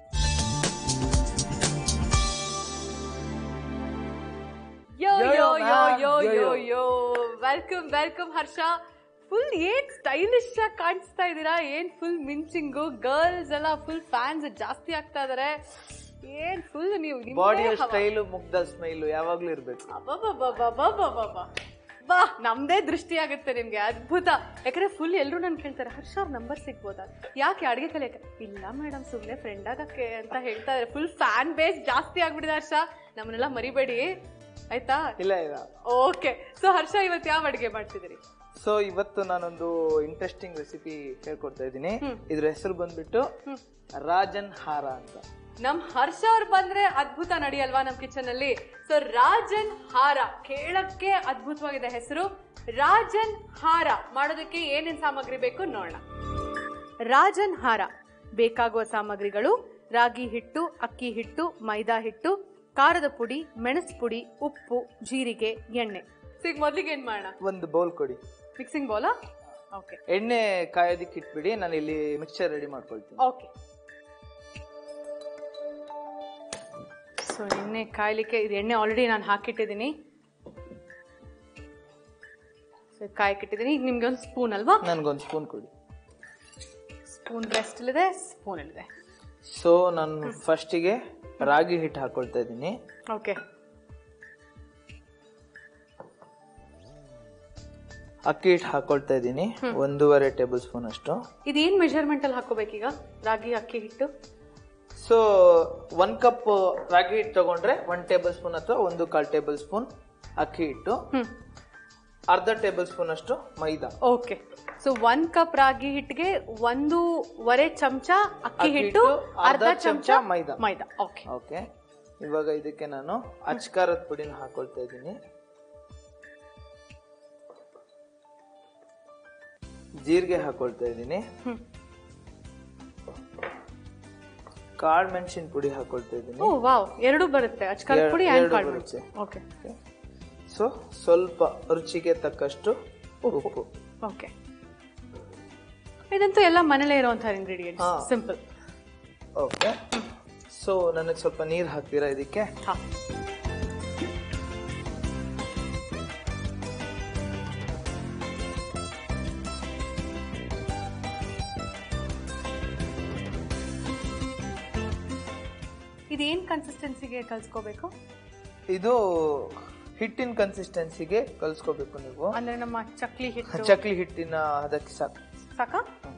yo Yo, yo yo, yo ma'am. Yo Yo, yo yo. Yo welcome welcome Harsha full ಏನ್ ಸ್ಟೈಲಿಶ್ ಆಗಿ ಕಾಣಿಸ್ತಾ ಇದ್ದೀರಾ ಏನ್ ಫುಲ್ ಮಿಂಚಿಂಗು ಗರ್ಲ್ಸ್ ಎಲ್ಲ ಫುಲ್ ಫ್ಯಾನ್ಸ್ ಜಾಸ್ತಿ ಆಗ್ತಾ ಇದಾರೆ ಏನ್ ಫುಲ್ ನೀವು ನಿಮ್ದೇ ಬಾಡಿಯ ಹವಾ. ಸ್ಟೈಲು ಮುಗ್ಧ ಸ್ಮೈಲು ಯಾವಾಗ್ಲೂ ಇರ್ಬೇಕು ಅಬ್ಬಬ್ಬಬ್ಬಬ್ಬಬ್ಬಬ್ಬಬ್ಬ. ಬಾ ನಮ್ದೇ ದೃಷ್ಟಿ ಆಗುತ್ತೆ ನಿಮ್ಗೆ ಅದ್ಭುತ ಯಾಕಂದ್ರೆ ಫುಲ್ ಎಲ್ರು ನನ್ ಕೇಳ್ತಾರೆ ಹರ್ಷ ಅವ್ರ ನಂಬರ್ ಸಿಗ್ಬೋದಾ ಯಾಕೆ ಅಡ್ಗೆ ಕಲಿಯಕ್ಕೆ ಇಲ್ಲ ಮೇಡಮ್ ಸುಮ್ನೆ ಫ್ರೆಂಡ್ ಆಗಕ್ಕೆ ಅಂತ ಹೇಳ್ತಾ ಇದಾರೆ ಫುಲ್ ಫ್ಯಾನ್ ಬೇಸ್ ಜಾಸ್ತಿ ಆಗ್ಬಿಟ್ಟಿದೆ ಹರ್ಷ ನಮ್ಮನ್ನೆಲ್ಲ ಮರಿಬೇಡಿ ಆಯ್ತಾ ಇಲ್ಲ ಇಲ್ಲ ಓಕೆ ಸೊ ಹರ್ಷ ಇವತ್ತು ಯಾವ ಅಡ್ಗೆ ಮಾಡ್ತಿದ್ದೀರಿ ಸೊ ಇವತ್ತು ನಾನೊಂದು ಇಂಟ್ರೆಸ್ಟಿಂಗ್ ರೆಸಿಪಿ ಹೇಳ್ಕೊಡ್ತಾ ಇದ್ದೀನಿ ಇದ್ರ ಹೆಸರು ಬಂದ್ಬಿಟ್ಟು ರಾಜನ್ ಹಾರ ಅಂತ ನಮ್ ಹರ್ಷ ಅವ್ರು ಬಂದ್ರೆ ಅದ್ಭುತ ನಡೆಯಲ್ವಾ ನಮ್ ಕಿಚನ್ ಅಲ್ಲಿ ಸೊ ರಾಜನ್ ಹಾರ ಕೇಳಕ್ಕೆ ಅದ್ಭುತವಾಗಿದೆ ಹೆಸರು ರಾಜನ್ ಹಾರ ಮಾಡೋದಕ್ಕೆ ಏನೇನ್ ಸಾಮಗ್ರಿ ಬೇಕು ನೋಡೋಣ ರಾಜನ್ ಹಾರ ಬೇಕಾಗುವ ಸಾಮಗ್ರಿಗಳು ರಾಗಿ ಹಿಟ್ಟು ಅಕ್ಕಿ ಹಿಟ್ಟು ಮೈದಾ ಹಿಟ್ಟು ಖಾರದ ಪುಡಿ ಮೆಣಸು ಪುಡಿ ಉಪ್ಪು ಜೀರಿಗೆ ಎಣ್ಣೆ ಸೊ ಈಗ ಮೊದ್ಲಿಗೆ ಏನ್ ಮಾಡೋಣ ಒಂದು ಬೌಲ್ ಕೊಡಿ ಮಿಕ್ಸಿಂಗ್ ಬೌಲಾ ಓಕೆ ಎಣ್ಣೆ ಕಾಯೋದಿಕ್ಕೆ ಇಟ್ಬಿಡಿ ನಾನು ಇಲ್ಲಿ ಮಿಕ್ಸ್ಚರ್ ರೆಡಿ ಮಾಡ್ಕೊಳ್ತೀನಿ ಓಕೆ ಸೊ ಎಣ್ಣೆ ಕಾಯ್ಲಿಕ್ಕೆ ಇದು ಎಣ್ಣೆ ಆಲ್ರೆಡಿ ನಾನು ಹಾಕಿಟ್ಟಿದ್ದೀನಿ ಸೊ ಕಾಯಕ್ಕಿಟ್ಟಿದ್ದೀನಿ ಈಗ ನಿಮ್ಗೆ ಒಂದು ಸ್ಪೂನ್ ಅಲ್ವಾ ನನ್ಗೊಂದು ಸ್ಪೂನ್ ಕೊಡಿ ಸ್ಪೂನ್ ರೆಸ್ಟಲ್ಲಿದೆ ಸ್ಪೂನ್ ಇಲ್ಲಿದೆ ಸೊ ನಾನು ಫಸ್ಟಿಗೆ ರಾಗಿ ಹಿಟ್ಟು ಹಾಕೊಳ್ತಾ ಇದ್ದೀನಿ ಓಕೆ ಅಕ್ಕಿ ಹಿಟ್ಟು ಹಾಕೊಳ್ತಾ ಇದ್ದೀನಿ ಒಂದೂವರೆ ಟೇಬಲ್ ಸ್ಪೂನ್ ಅಷ್ಟು ಇದೇನ್ ಮೆಜರ್ಮೆಂಟ್ ಅಲ್ಲಿ ಹಾಕೋಬೇಕೀಗ ರಾಗಿ ಅಕ್ಕಿ ಹಿಟ್ಟು ಸೊ ಸೊ ಒನ್ ಕಪ್ ರಾಗಿ ಹಿಟ್ಟು ತಗೊಂಡ್ರೆ ಒನ್ ಟೇಬಲ್ ಸ್ಪೂನ್ ಅಥವಾ ಒಂದು ಕಾಲ್ ಟೇಬಲ್ ಸ್ಪೂನ್ ಅಕ್ಕಿ ಹಿಟ್ಟು ಹ್ಮ್ ಅರ್ಧ ಟೇಬಲ್ ಸ್ಪೂನ್ ಅಷ್ಟು ಮೈದಾ ಓಕೆ ಸೊ ಒಂದ್ ಕಪ್ ರಾಗಿ ಹಿಟ್ಟಿಗೆ ಒಂದೂವರೆ ಚಮಚ ಅಕ್ಕಿ ಅಕ್ಕಿ ಹಿಟ್ಟು ಹಿಟ್ಟು, ಅರ್ಧ ಅರ್ಧ ಚಮಚ ಚಮಚ ಮೈದಾ. ಮೈದಾ ಓಕೆ ಓಕೆ ಇವಾಗ ಇದಕ್ಕೆ ನಾನು ಅಚ್ಕಾರದ ಪುಡಿನ ಹಾಕೊಳ್ತಾ ಇದ್ದೀನಿ ಜೀರಿಗೆ ಹಾಕೊಳ್ತಾ ಇದ್ದೀನಿ ಹ್ಮ್ ಕಾಳು ಮೆಣಸಿನ ಪುಡಿ ಹಾಕೊಳ್ತಾ ಇದ್ದೀನಿ ಓ ವಾವ್ ಎರಡು ಬರುತ್ತೆ ಅಚ್ಕಾರದ ಎರಡು- ಪುಡಿ ಆ್ಯಂಡ್ ಎರಡು ಕಾಳು ಬರುತ್ತೆ. ಓಕೆ ಸೊ ಸ್ವಲ್ಪ ರುಚಿಗೆ ತಕ್ಕಷ್ಟು ಉಪ್ಪು ಓಕೆ ಇದಂತೂ ಎಲ್ಲ ಮನೇಲೇ ಇರುವಂತಹ ಇಂಗ್ರೀಡಿಯೆಂಟ್ಸ್ ಹಾ. ಸಿಂಪಲ್ ಓಕೆ ಸೊ ನನಗೆ ಸ್ವಲ್ಪ ನೀರು ಹಾಕ್ತೀರಾ ಇದಕ್ಕೆ ಹಾ ಇದೇನ್ ಕನ್ಸಿಸ್ಟೆನ್ಸಿಗೆ ಕಲ್ಸ್ಕೋಬೇಕು ಇದು ಹಿಟ್ಟಿನ ಕನ್ಸಿಸ್ಟೆನ್ಸಿಗೆ ಕಲ್ಸ್ಕೋಬೇಕು ನೀವು ಅಂದ್ರೆ ನಮ್ಮ ಚಕ್ಲಿ ಹಿಟ್ಟು ಚಕ್ಲಿ ಹಿಟ್ಟಿನ ಅದಕ್ಕೆ ಸಾಕು ಸಾಕಾ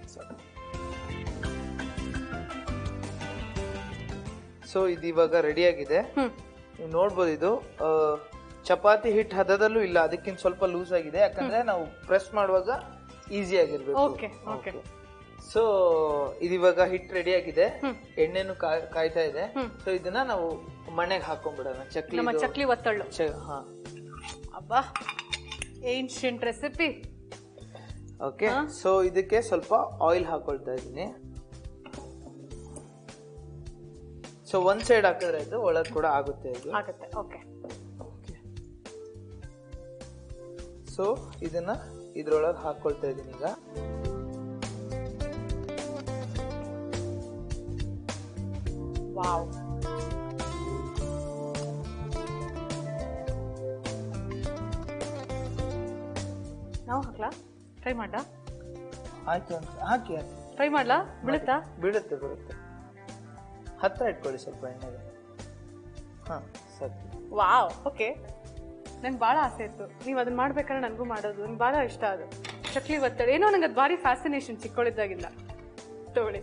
ಸೊ ಇದು ಇವಾಗ ರೆಡಿಯಾಗಿದೆ ಹ್ಮ್ ನೀವು ನೋಡ್ಬೋದು ಇದು ಆ, ಚಪಾತಿ ಹಿಟ್ಟು ಹದದಲ್ಲೂ ಇಲ್ಲ ಅದಕ್ಕಿಂತ ಸ್ವಲ್ಪ ಲೂಸ್ ಆಗಿದೆ ಯಾಕಂದ್ರೆ ನಾವು ಪ್ರೆಸ್ ಮಾಡುವಾಗ ಈಸಿ ಆಗಿರ್ಬೇಕು ಓಕೆ ಓಕೆ ಸೊ ಇದಿವಾಗ ಹಿಟ್ಟು ರೆಡಿ ಆಗಿದೆ ಹ್ಮ್. ಎಣ್ಣೆನು ಕಾ- ಕಾಯ್ತಾ ಇದೆ ಹ್ಮ್. ಸೊ ಇದನ್ನ ನಾವು ಮನೆಗೆ ಹಾಕೊಂಡ್ಬಿಡೋಣ ಚಕ್ಲಿ ನಮ್ಮ ಇದು- ಚಕ್ಲಿ ಒತ್ತಳ್ಳು ಚ- ಹಾ ಅಬ್ಬಾ ಏನ್ಷಿಯಂಟ್ ರೆಸಿಪಿ ಓಕೆ ಸೊ ಇದಕ್ಕೆ ಸ್ವಲ್ಪ ಆಯಿಲ್ ಹಾಕೊಳ್ತಾ ಇದ್ದೀನಿ ಸೊ ಒಂದ್ ಸೈಡ್ ಹಾಕಿದ್ರೆ ಆಯ್ತು ಒಳಗ್ ಕೂಡ ಆಗುತ್ತೆ ಇದು ಆಗುತ್ತೆ ಓಕೆ ಸೊ ಇದನ್ನ ಇದ್ರೊಳಗೆ ಹಾಕೊಳ್ತಾ ಇದ್ದೀನಿ ಈಗ ವಾವ್ ನಾವು ಹಾಕ್ಲಾ ಟ್ರೈ ಮಾಡ್ಲಾ ಆಯ್ತು ಅಂತ ಹಾಕಿ ಟ್ರೈ ಮಾಡ್ಲಾ ಬೀಳುತ್ತಾ ಬೀಳುತ್ತೆ ಬರುತ್ತೆ ಹತ್ರ ಇಟ್ಕೊಳ್ಳಿ ಸ್ವಲ್ಪ ಎಣ್ಣೆಗೆ ಹಾ ಸರಿ ವಾವ್ ಓಕೆ ನಂಗೆ ಭಾಳ ಆಸೆ ಇತ್ತು ನೀವು ಅದನ್ನ ಮಾಡ್ಬೇಕಾದ್ರೆ ನನಗೂ ಮಾಡೋದು ನಂಗೆ ಭಾಳ ಇಷ್ಟ ಅದು ಚಕ್ಲಿ ಒತ್ತಡ ಏನೋ ನಂಗೆ ಅದು ಭಾರಿ ಫ್ಯಾಸಿನೇಷನ್ ಚಿಕ್ಕವಳಿದ್ದಾಗಿಲ್ಲ ತಗೊಳ್ಳಿ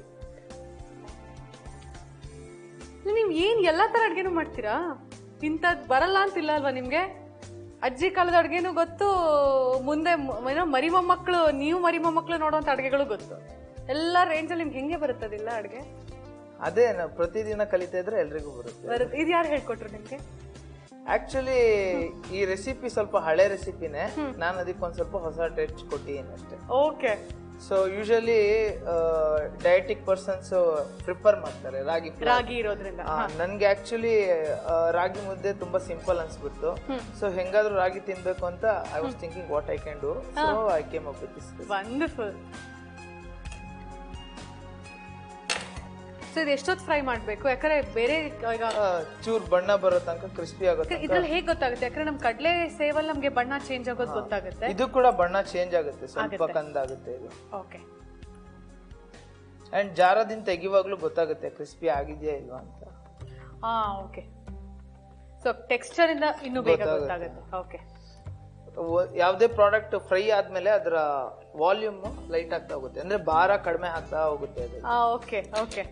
ನೀವು ಏನು ಎಲ್ಲ ಥರ ಅಡುಗೆನೂ ಮಾಡ್ತೀರಾ ಇಂಥದ್ದು ಬರಲ್ಲ ಅಂತಿಲ್ಲ ಅಲ್ವಾ ನಿಮಗೆ ಅಜ್ಜಿ ಕಾಲದ ಅಡುಗೆನೂ ಗೊತ್ತು ಮುಂದೆ ಮ- ಏನೋ ಮರಿ ಮೊಮ್ಮಕ್ಕಳು ನೀವು ಮರಿ ಮೊಮ್ಮಕ್ಕಳು ನೋಡುವಂಥ ಅಡುಗೆಗಳು ಗೊತ್ತು ಎಲ್ಲ ರೇಂಜಲ್ಲಿ ನಿಮ್ಗೆ ಹೆಂಗೆ ಬರುತ್ತದಿಲ್ಲ ಅಡುಗೆ ಅದೇ ನಾವು ಪ್ರತಿದಿನ ಕಲಿತಾ ಇದ್ರೆ ಎಲ್ರಿಗೂ ಬರುತ್ತೆ ಬರುತ್ತೆ ಇದು ಯಾರು ಹೇಳ್ಕೊಟ್ರು ನಿಮಗೆ ಆಕ್ಚುಲಿ ಈ ರೆಸಿಪಿ ಸ್ವಲ್ಪ ಹಳೆ ರೆಸಿಪಿನೇ ನಾನು ಅದಕ್ಕೆ ಒಂದ್ ಸ್ವಲ್ಪ ಹೊಸ ಟೇಸ್ಟ್ ಕೊಟ್ಟಿದ್ದೀನಿ ಅಷ್ಟೇ okay so usually dietic persons prefer ಮಾಡ್ತಾರೆ ರಾಗಿ flour. ರಾಗಿ ಇರೋದ್ರಿಂದ ಆ, ನನ್ಗೆ ಆಕ್ಚುಲಿ ರಾಗಿ ಮುದ್ದೆ ತುಂಬಾ ಸಿಂಪಲ್ ಅನ್ಸ್ಬಿಡ್ತು ಸೊ ಹೆಂಗಾದ್ರೂ ರಾಗಿ ತಿನ್ಬೇಕು ಅಂತ I was thinking what I can do so I came up with this wonderful so ಇದು ಎಷ್ಟೊತ್ತು ಫ್ರೈ ಮಾಡಬೇಕು ಯಾಕಂದ್ರೆ ಬೇರೆ ಈಗ ಚೂರ್ ಬಣ್ಣ ಬರೋ ತನಕ ಕ್ರಿಸ್ಪಿ ಆಗುತ್ತೆ ಇದ್ರಲ್ಲಿ ಹೇಗೆ ಗೊತ್ತಾಗುತ್ತೆ ಯಾಕಂದ್ರೆ ನಮ್ ಕಡಲೆ ಸೇವಲ್ಲಿ ನಮ್ಗೆ ಬಣ್ಣ ಚೇಂಜ್ ಆಗೋದು ಗೊತ್ತಾಗುತ್ತೆ ಇದು ಕೂಡ ಬಣ್ಣ ಚೇಂಜ್ ಆಗುತ್ತೆ ಸ್ವಲ್ಪ ಕಂದಾಗುತ್ತೆ ಇದು ಓಕೆ ಅಂಡ್ ಜಾರದಿಂದ ತೆಗಿವಾಗ್ಲೂ ಗೊತ್ತಾಗುತ್ತೆ ಕ್ರಿಸ್ಪಿ ಆಗಿದೆಯಾ ಇಲ್ವಾ ಅಂತ ಹಾ ಓಕೆ ಸೊ ಟೆಕ್ಸ್ಚರ್ ಇಂದ ಇನ್ನೂ ಬೇಗ ಗೊತ್ತಾಗುತ್ತೆ. ಗೊತ್ತಾಗುತ್ತೆ ಓಕೆ ಒ- ಯಾವ್ದೇ ಪ್ರಾಡಕ್ಟ್ ಫ್ರೈ ಆದ್ಮೇಲೆ ಅದರ ವಾಲ್ಯೂಮ್ ಲೈಟ್ ಆಗ್ತಾ ಹೋಗುತ್ತೆ ಅಂದ್ರೆ ಭಾರ ಕಡಿಮೆ ಆಗ್ತಾ ಹೋಗುತ್ತೆ ಅದು ಹಾ okay okay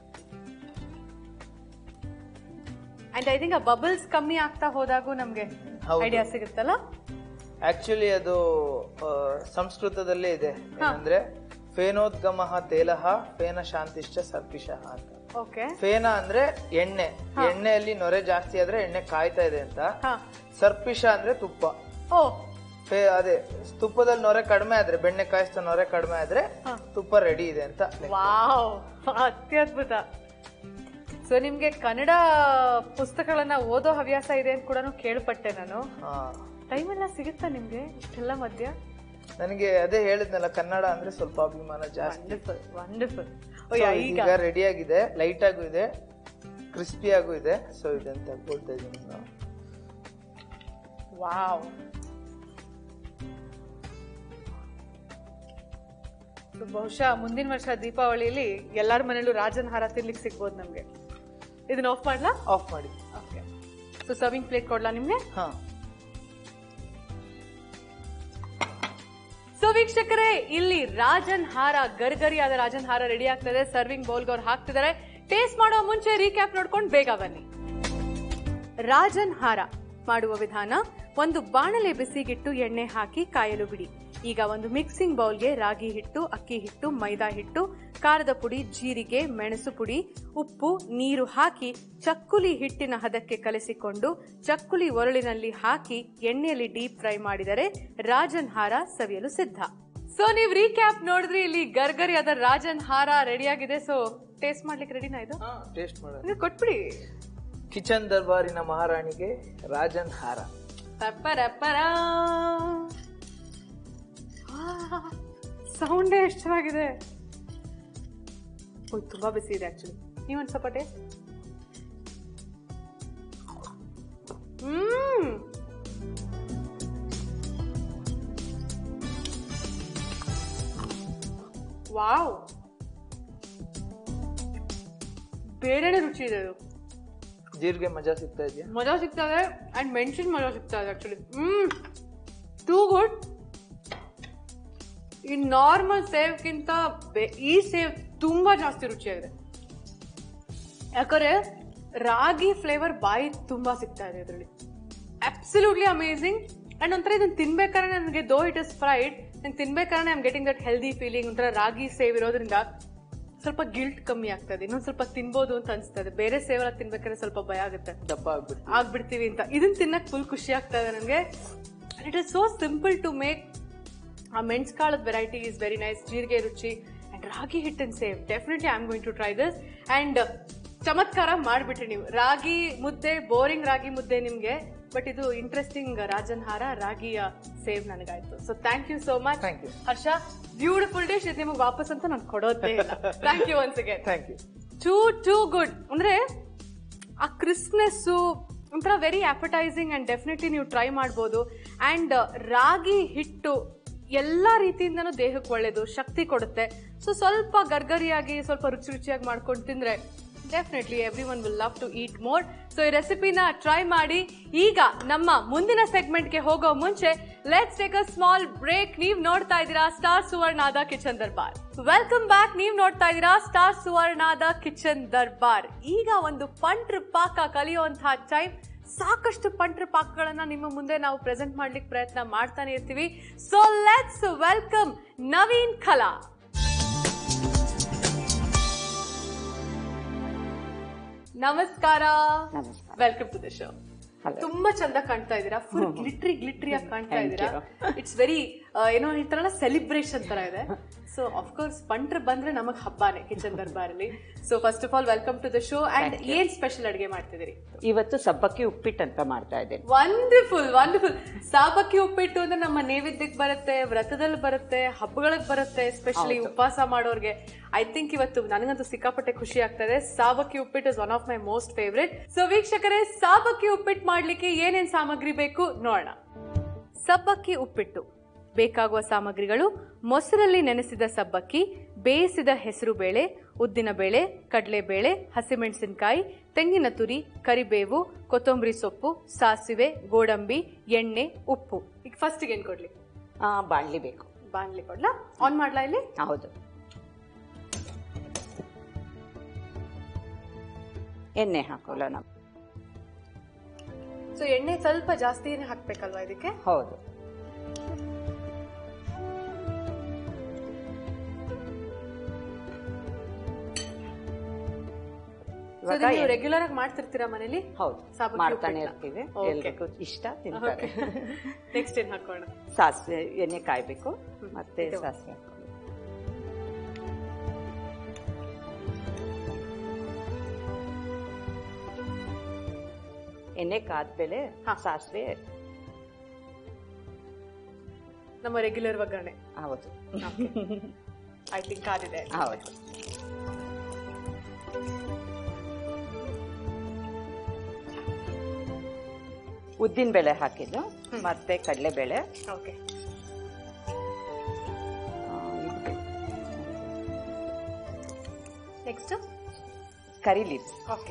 and I think ಆ ಬಬಲ್ಸ್ ಕಮ್ಮಿ ಆಗ್ತಾ ಹೋದಾಗೂ ನಮ್ಗೆ ಹೌದು. ಐಡಿಯಾ ಸಿಗುತ್ತಲ್ಲ ಆಕ್ಚುಲಿ ಅದು ಆ, ಸಂಸ್ಕೃತದಲ್ಲೇ ಇದೆ ಏನಂದ್ರೆ ಫೇನೋದ್ಗಮ ತೇಲಹ ಫೇನ ಶಾಂತಿಶ್ಚ ಸರ್ಪಿಶಃ ಅಂತ ಓಕೆ ಫೇನ ಅಂದ್ರೆ ಎಣ್ಣೆ ಎಣ್ಣೆಯಲ್ಲಿ ನೊರೆ ಜಾಸ್ತಿ ಆದ್ರೆ ಎಣ್ಣೆ ಕಾಯ್ತಾ ಇದೆ ಅಂತ ಹಾ ಸರ್ಪಿಶ ಅಂದ್ರೆ ತುಪ್ಪ ಓ ಫೇ ಅದೇ ತುಪ್ಪದಲ್ಲಿ ನೊರೆ ಕಡಿಮೆ ಆದ್ರೆ ಬೆಣ್ಣೆ ಕಾಯಿಸ್ತಾ ನೊರೆ ಕಡಿಮೆ ಆದ್ರೆ ತುಪ್ಪ ರೆಡಿ ಇದೆ ಅಂತ ವಾವ್ ಅತ್ಯದ್ಭುತ ಸೊ ನಿಮ್ಗೆ ಕನ್ನಡ ಪುಸ್ತಕಗಳನ್ನ ಓದೋ ಹವ್ಯಾಸ ಇದೆ ಅಂತ ಕೂಡ ಕೇಳ್ಪಟ್ಟೆ ನಾನು ಹಾ ಟೈಮ್ ಎಲ್ಲ ಸಿಗುತ್ತಾ ನಿಮ್ಗೆ ಇಷ್ಟೆಲ್ಲ ಮಧ್ಯ ನನಗೆ ಅದೇ ಹೇಳಿದ್ನಲ್ಲ ಕನ್ನಡ ಅಂದ್ರೆ ಸ್ವಲ್ಪ ಅಭಿಮಾನ ಜಾಸ್ತಿ ವಂಡರ್ಫುಲ್ ವಂಡರ್ಫುಲ್ So, ಈಗ ರೆಡಿ ಆಗಿದೆ ಲೈಟ್ ಆಗೂ ಇದೆ ಕ್ರಿಸ್ಪಿ ಆಗೂ ಇದೆ ಸೊ ಇದೆಂತ ಹೇಳ್ತಾ ಇದ್ದೀನಿ ನಾನು ವಾವ್ So, ಬಹುಶಃ ಮುಂದಿನ ವರ್ಷ ದೀಪಾವಳಿಲಿ ಎಲ್ಲಾರ ಮನೇಲೂ ರಾಜನ್ ಹಾರ ತಿನ್ಲಿಕ್ಕೆ ಸಿಗ್ಬೋದು ನಮ್ಗೆ ಇದನ್ನ ಆಫ್ ಮಾಡ್ಲಾ ಆಫ್ ಮಾಡಿ ಓಕೆ ಸೊ ಸರ್ವಿಂಗ್ ಪ್ಲೇಟ್ ಕೊಡ್ಲಾ ನಿಮ್ಗೆ ಹಾ ಸೊ ವೀಕ್ಷಕರೇ ಇಲ್ಲಿ ರಾಜನ್ ಹಾರ ಗರ್ಗರಿಯಾದ ರಾಜನ್ ಹಾರ ರೆಡಿ ಆಗ್ತದೆ ಸರ್ವಿಂಗ್ ಬೌಲ್ಗೆ ಅವ್ರು ಹಾಕ್ತಿದ್ದಾರೆ ಟೇಸ್ಟ್ ಮಾಡೋ ಮುಂಚೆ ರೀಕ್ಯಾಪ್ ನೋಡ್ಕೊಂಡು ಬೇಗ ಬನ್ನಿ ರಾಜನ್ ಹಾರ ಮಾಡುವ ವಿಧಾನ ಒಂದು ಬಾಣಲೆ ಬಿಸಿಗಿಟ್ಟು ಎಣ್ಣೆ ಹಾಕಿ ಕಾಯಲು ಬಿಡಿ ಈಗ ಒಂದು ಮಿಕ್ಸಿಂಗ್ ಬೌಲ್ಗೆ ರಾಗಿ ಹಿಟ್ಟು ಅಕ್ಕಿ ಹಿಟ್ಟು ಮೈದಾ ಹಿಟ್ಟು ಖಾರದ ಪುಡಿ ಜೀರಿಗೆ ಮೆಣಸು ಪುಡಿ ಉಪ್ಪು ನೀರು ಹಾಕಿ ಚಕ್ಕುಲಿ ಹಿಟ್ಟಿನ ಹದಕ್ಕೆ ಕಲಸಿಕೊಂಡು ಚಕ್ಕುಲಿ ಒರಳಿನಲ್ಲಿ ಹಾಕಿ ಎಣ್ಣೆಯಲ್ಲಿ ಡೀಪ್ ಫ್ರೈ ಮಾಡಿದರೆ ರಾಜನ್ ಹಾರ ಸವಿಯಲು ಸಿದ್ಧ ಸೊ ನೀವು ರೀಕ್ಯಾಪ್ ನೋಡಿದ್ರಿ ಇಲ್ಲಿ ಗರ್ಗರಿಯಾದ ರಾಜನ್ ಹಾರ ರೆಡಿಯಾಗಿದೆ ಸೊ ಟೇಸ್ಟ್ ಮಾಡ್ಲಿಕ್ಕೆ ರೆಡಿನಾ ಇದು ಟೇಸ್ಟ್ ಮಾಡೋದು ಅಂದ್ರೆ ಕೊಟ್ಬಿಡಿ ಕಿಚನ್ ದರ್ಬಾರಿನ ಮಹಾರಾಣಿಗೆ ರಾಜನ್ ಹಾರ ಸೌಂಡೇ ಎಷ್ಟು ಚೆನ್ನಾಗಿದೆ ಓ, ತುಂಬಾ ಬಿಸಿ ಇದೆ ಆಕ್ಚುಲಿ ನೀವೊಂದು ಸ್ವಲ್ಪ ಟೇಸ್ಟ್ ಹ್ಮ್ ವಾವ್ ಬೇರೆನೆ ರುಚಿ ಇದೆ ಇದು ಜೀರಿಗೆ ಮಜಾ ಸಿಗ್ತಾ ಇದೆಯಾ ಮಜಾ ಸಿಗ್ತದೆ ಅಂಡ್ ಮೆಣಸಿನ ಮಜಾ ಸಿಗ್ತಾ ಇದೆ ಆಕ್ಚುಲಿ ಹ್ಮ್ ಟೂ ಗುಡ್ ಈ ನಾರ್ಮಲ್ ಸೇವ್ಗಿಂತ ಈ ಸೇವ್ ತುಂಬಾ ಜಾಸ್ತಿ ರುಚಿಯಾಗಿದೆ ಯಾಕಂದ್ರೆ ರಾಗಿ ಫ್ಲೇವರ್ ಬಾಯಿ ತುಂಬಾ ಸಿಗ್ತಾ ಇದೆ ಇದರಲ್ಲಿ ಅಬ್ಸಲ್ಯೂಟ್ಲಿ ಅಮೇಝಿಂಗ್ ಅಂಡ್ ಒಂಥರ ಇದನ್ನ ತಿನ್ಬೇಕಾದ್ರೆ ನನಗೆ ದೋ ಇಟ್ ಇಸ್ ಫ್ರೈಡ್ ನಾನು ತಿನ್ಬೇಕಾದ್ರೆ I'm getting that healthy feeling ಒಂಥರ ರಾಗಿ ಸೇವ್ ಇರೋದ್ರಿಂದ ಸ್ವಲ್ಪ ಗಿಲ್ಟ್ ಕಮ್ಮಿ ಆಗ್ತದೆ ಇನ್ನೊಂದ್ ಸ್ವಲ್ಪ ತಿನ್ಬೋದು ಅಂತ ಅನ್ಸ್ತದೆ ಬೇರೆ ಸೇವೆಲ್ಲ ತಿನ್ಬೇಕಾದ್ರೆ ಸ್ವಲ್ಪ ಭಯ ಆಗುತ್ತೆ ದಪ್ಪ ಆಗ್ಬಿಟ್ಟು ಆಗ್ಬಿಡ್ತೀವಿ ಅಂತ ಇದನ್ನ ತಿನ್ನಕ್ ಫುಲ್ ಖುಷಿ ಆಗ್ತಾ ಇದೆ ನನಗೆ it is so simple to make ಆ ಮೆಣಸ್ ಕಾಳದ ವೆರೈಟಿ ಇಸ್ ವೆರಿ ನೈಸ್ ಜೀರಿಗೆ ರುಚಿ ಅಂಡ್ ರಾಗಿ ಹಿಟ್ಟನ್ sev definitely I am going to try this and ಚಮತ್ಕಾರ ಮಾಡ್ಬಿಟ್ರಿ ನೀವು ರಾಗಿ ಮುದ್ದೆ ಬೋರಿಂಗ್ ರಾಗಿ ಮುದ್ದೆ ನಿಮ್ಗೆ ಬಟ್ ಇದು ಇಂಟ್ರೆಸ್ಟಿಂಗ್ ರಾಜನ್ ಹಾರ ರಾಗಿಯ ಸೇವ್ ನನಗಾಯ್ತು so thank you so much Thank you. ಹರ್ಷ ಬ್ಯೂಟಿಫುಲ್ ಡಿಶ್ ಇದು ನಿಮಗೆ ವಾಪಸ್ ಅಂತ ನಾನು ಕೊಡೋದೇ ಇಲ್ಲ thank you once again thank you too too good ಅಂದ್ರೆ ಆ ಕ್ರಿಸ್ಪ್ನೆಸ್ಸು ಒಂಥರ ವೆರಿ ಅಪಟೈಸಿಂಗ್ ಅಂಡ್ ಡೆಫಿನೆಟ್ಲಿ ನೀವು ಟ್ರೈ ಮಾಡ್ಬೋದು ಅಂಡ್ ರಾಗಿ ಹಿಟ್ಟು ಎಲ್ಲ ರೀತಿಯಿಂದನೂ ದೇಹಕ್ಕೆ ಒಳ್ಳೇದು ಶಕ್ತಿ ಕೊಡುತ್ತೆ ಸೊ ಸ್ವಲ್ಪ ಗರ್ಗರಿಯಾಗಿ ಸ್ವಲ್ಪ ರುಚಿ ರುಚಿಯಾಗಿ ಮಾಡ್ಕೊಂಡು ತಿಂದ್ರೆ definitely every one will love to eat more so ಈ ರೆಸಿಪಿನ ಟ್ರೈ ಮಾಡಿ ಈಗ ನಮ್ಮ ಮುಂದಿನ ಸೆಗ್ಮೆಂಟ್ಗೆ ಹೋಗೋ ಮುಂಚೆ let's take a small break ನೀವ್ ನೋಡ್ತಾ ಇದ್ದೀರಾ ಸ್ಟಾರ್ ಸುವರ್ಣಾದ ಕಿಚನ್ ದರ್ಬಾರ್ ವೆಲ್ಕಮ್ ಬ್ಯಾಕ್ ನೀವ್ ನೋಡ್ತಾ ಇದ್ದೀರಾ ಸ್ಟಾರ್ ಸುವರ್ಣಾದ ಕಿಚನ್ ದರ್ಬಾರ್ ಈಗ ಒಂದು ಪಂಟ್ರ ಪಾಕ ಕಲಿಯುವಂತಹ ಟೈಮ್ ಸಾಕಷ್ಟು ಪಂಟ್ರ ಪಾಕಗಳನ್ನ ನಿಮ್ಮ ಮುಂದೆ ನಾವು ಪ್ರೆಸೆಂಟ್ ಮಾಡ್ಲಿಕ್ಕೆ ಪ್ರಯತ್ನ ಮಾಡ್ತಾನೆ ಇರ್ತೀವಿ so let's welcome Naveen Kala ನಮಸ್ಕಾರ ನಮಸ್ಕಾರ. Welcome to the show Hello. ತುಂಬಾ ಚಂದ ಕಾಣ್ತಾ ಇದ್ದೀರಾ ಫುಲ್ ಗ್ಲಿಟ್ರಿ ಗ್ಲಿಟ್ರಿ ಆಗಿ ಕಾಣ್ತಾ ಇದ್ದೀರಾ ಇಟ್ಸ್ ವೆರಿ ಏನೋ ಹೇಳ್ತಾರಲ್ಲ ಸೆಲಿಬ್ರೇಷನ್ ತರ ಇದೆ ಸೊ ಕೋರ್ಸ್ ಪಂಟ್ರ ಬಂದ್ರೆ ನಮಗ್ ಹಬ್ಬಾನೆ ಕಿಚನ್ ದರ್ಬಾರಲ್ಲಿ so first of all welcome to the show and ಏನ್ ಸ್ಪೆಷಲ್ ಅಡಿಗೆ ಮಾಡ್ತಿದ್ದೀರಿ ಇವತ್ತು ಸಬ್ಬಕ್ಕಿ ಉಪ್ಪಿಟ್ಟು ಅಂತ ಮಾಡ್ತಾ ಇದ್ದೇನೆ ವಂಡರ್ಫುಲ್ ವಂಡರ್ಫುಲ್ ಸಾಬಕ್ಕಿ ಉಪ್ಪಿಟ್ಟು ಅಂದ್ರೆ ನಮ್ಮ ನೈವೇದ್ಯಕ್ಕೆ ಬರುತ್ತೆ ವ್ರತದಲ್ಲಿ ಬರುತ್ತೆ ಹಬ್ಬಗಳಿಗೆ ಬರುತ್ತೆ ಎಸ್ಪೆಷಲಿ ಉಪವಾಸ ಮಾಡೋರ್ಗೆ ಐ ಥಿಂಕ್ ಇವತ್ತು ನನಗಂತೂ ಸಿಕ್ಕಾಪಟ್ಟೆ ಖುಷಿ ಆಗ್ತದೆ ಸಾಬಕ್ಕಿ ಉಪ್ಪಿಟ್ಟು is one of my most favourite so ವೀಕ್ಷಕರೇ ಸಾಬಕ್ಕಿ ಉಪ್ಪಿಟ್ಟು ಮಾಡ್ಲಿಕ್ಕೆ ಏನೇನ್ ಸಾಮಗ್ರಿ ಬೇಕು ನೋಡೋಣ ಸಬ್ಬಕ್ಕಿ ಉಪ್ಪಿಟ್ಟು ಬೇಕಾಗುವ ಸಾಮಗ್ರಿಗಳು ಮೊಸರಲ್ಲಿ ನೆನೆಸಿದ ಸಬ್ಬಕ್ಕಿ ಬೇಯಿಸಿದ ಹೆಸರು ಬೇಳೆ ಉದ್ದಿನ ಬೇಳೆ ಕಡಲೆಬೇಳೆ ಹಸಿಮೆಣಸಿನಕಾಯಿ ತೆಂಗಿನ ತುರಿ ಕರಿಬೇವು ಕೊತ್ತಂಬರಿ ಸೊಪ್ಪು ಸಾಸಿವೆ ಗೋಡಂಬಿ ಎಣ್ಣೆ ಉಪ್ಪು ಈಗ ಫಸ್ಟಿಗೆ ಏನ್ ಕೊಡ್ಲಿ ಆ, ಬಾಣ್ಲಿ ಬೇಕು ಬಾಣ್ಲಿ ಕೊಡ್ಲಾ ಆನ್ ಮಾಡ್ಲಾ ಇಲ್ಲಿ ಹೌದು ಎಣ್ಣೆ ಹಾಕೋಲ್ಲ ನಾವು ಸೊ ಎಣ್ಣೆ ಸ್ವಲ್ಪ ಜಾಸ್ತಿನೇ ಹಾಕ್ಬೇಕಲ್ವಾ ಇದಕ್ಕೆ ಹೌದು So ಇದನ್ನ ನೀವು ರೆಗ್ಯುಲರ್ ಆಗಿ ಮಾಡ್ತಿರ್ತೀರಾ ಮನೇಲಿ ಹೌದು ಸಾಬಕ್ಕಿ ಮಾಡ್ತಾನೆ ಉಪ್ಪಿಟ್ನ? ಇರ್ತೀವಿ Okay. ಎಲ್ರಿಗೂ ಇಷ್ಟ ತಿಂತಾರೆ ನೆಕ್ಸ್ಟ್ ಏನ್ ಹಾಕೋಣ ಸಾಸಿವೆ ಎಣ್ಣೆ ಕಾಯ್ಬೇಕು ಮತ್ತೆ ಇದು. ಸಾಸಿವೆ ಹಾಕ್ಬೇಕು. ಎಣ್ಣೆ ಕಾದ್ಮೇಲೆ ಹಾ. ಸಾಸಿವೆ ನಮ್ಮ ರೆಗ್ಯುಲರ್ ಒಗ್ಗರಣೆ ಹೌದು ಐ ಥಿಂಕ್ ಆದಿದೆ ಹೌದು ಉದ್ದಿನ ಬೇಳೆ ಹಾಕಿದ್ದು ಮತ್ತೆ ಕಡಲೆಬೇಳೆ okay next curry leaves okay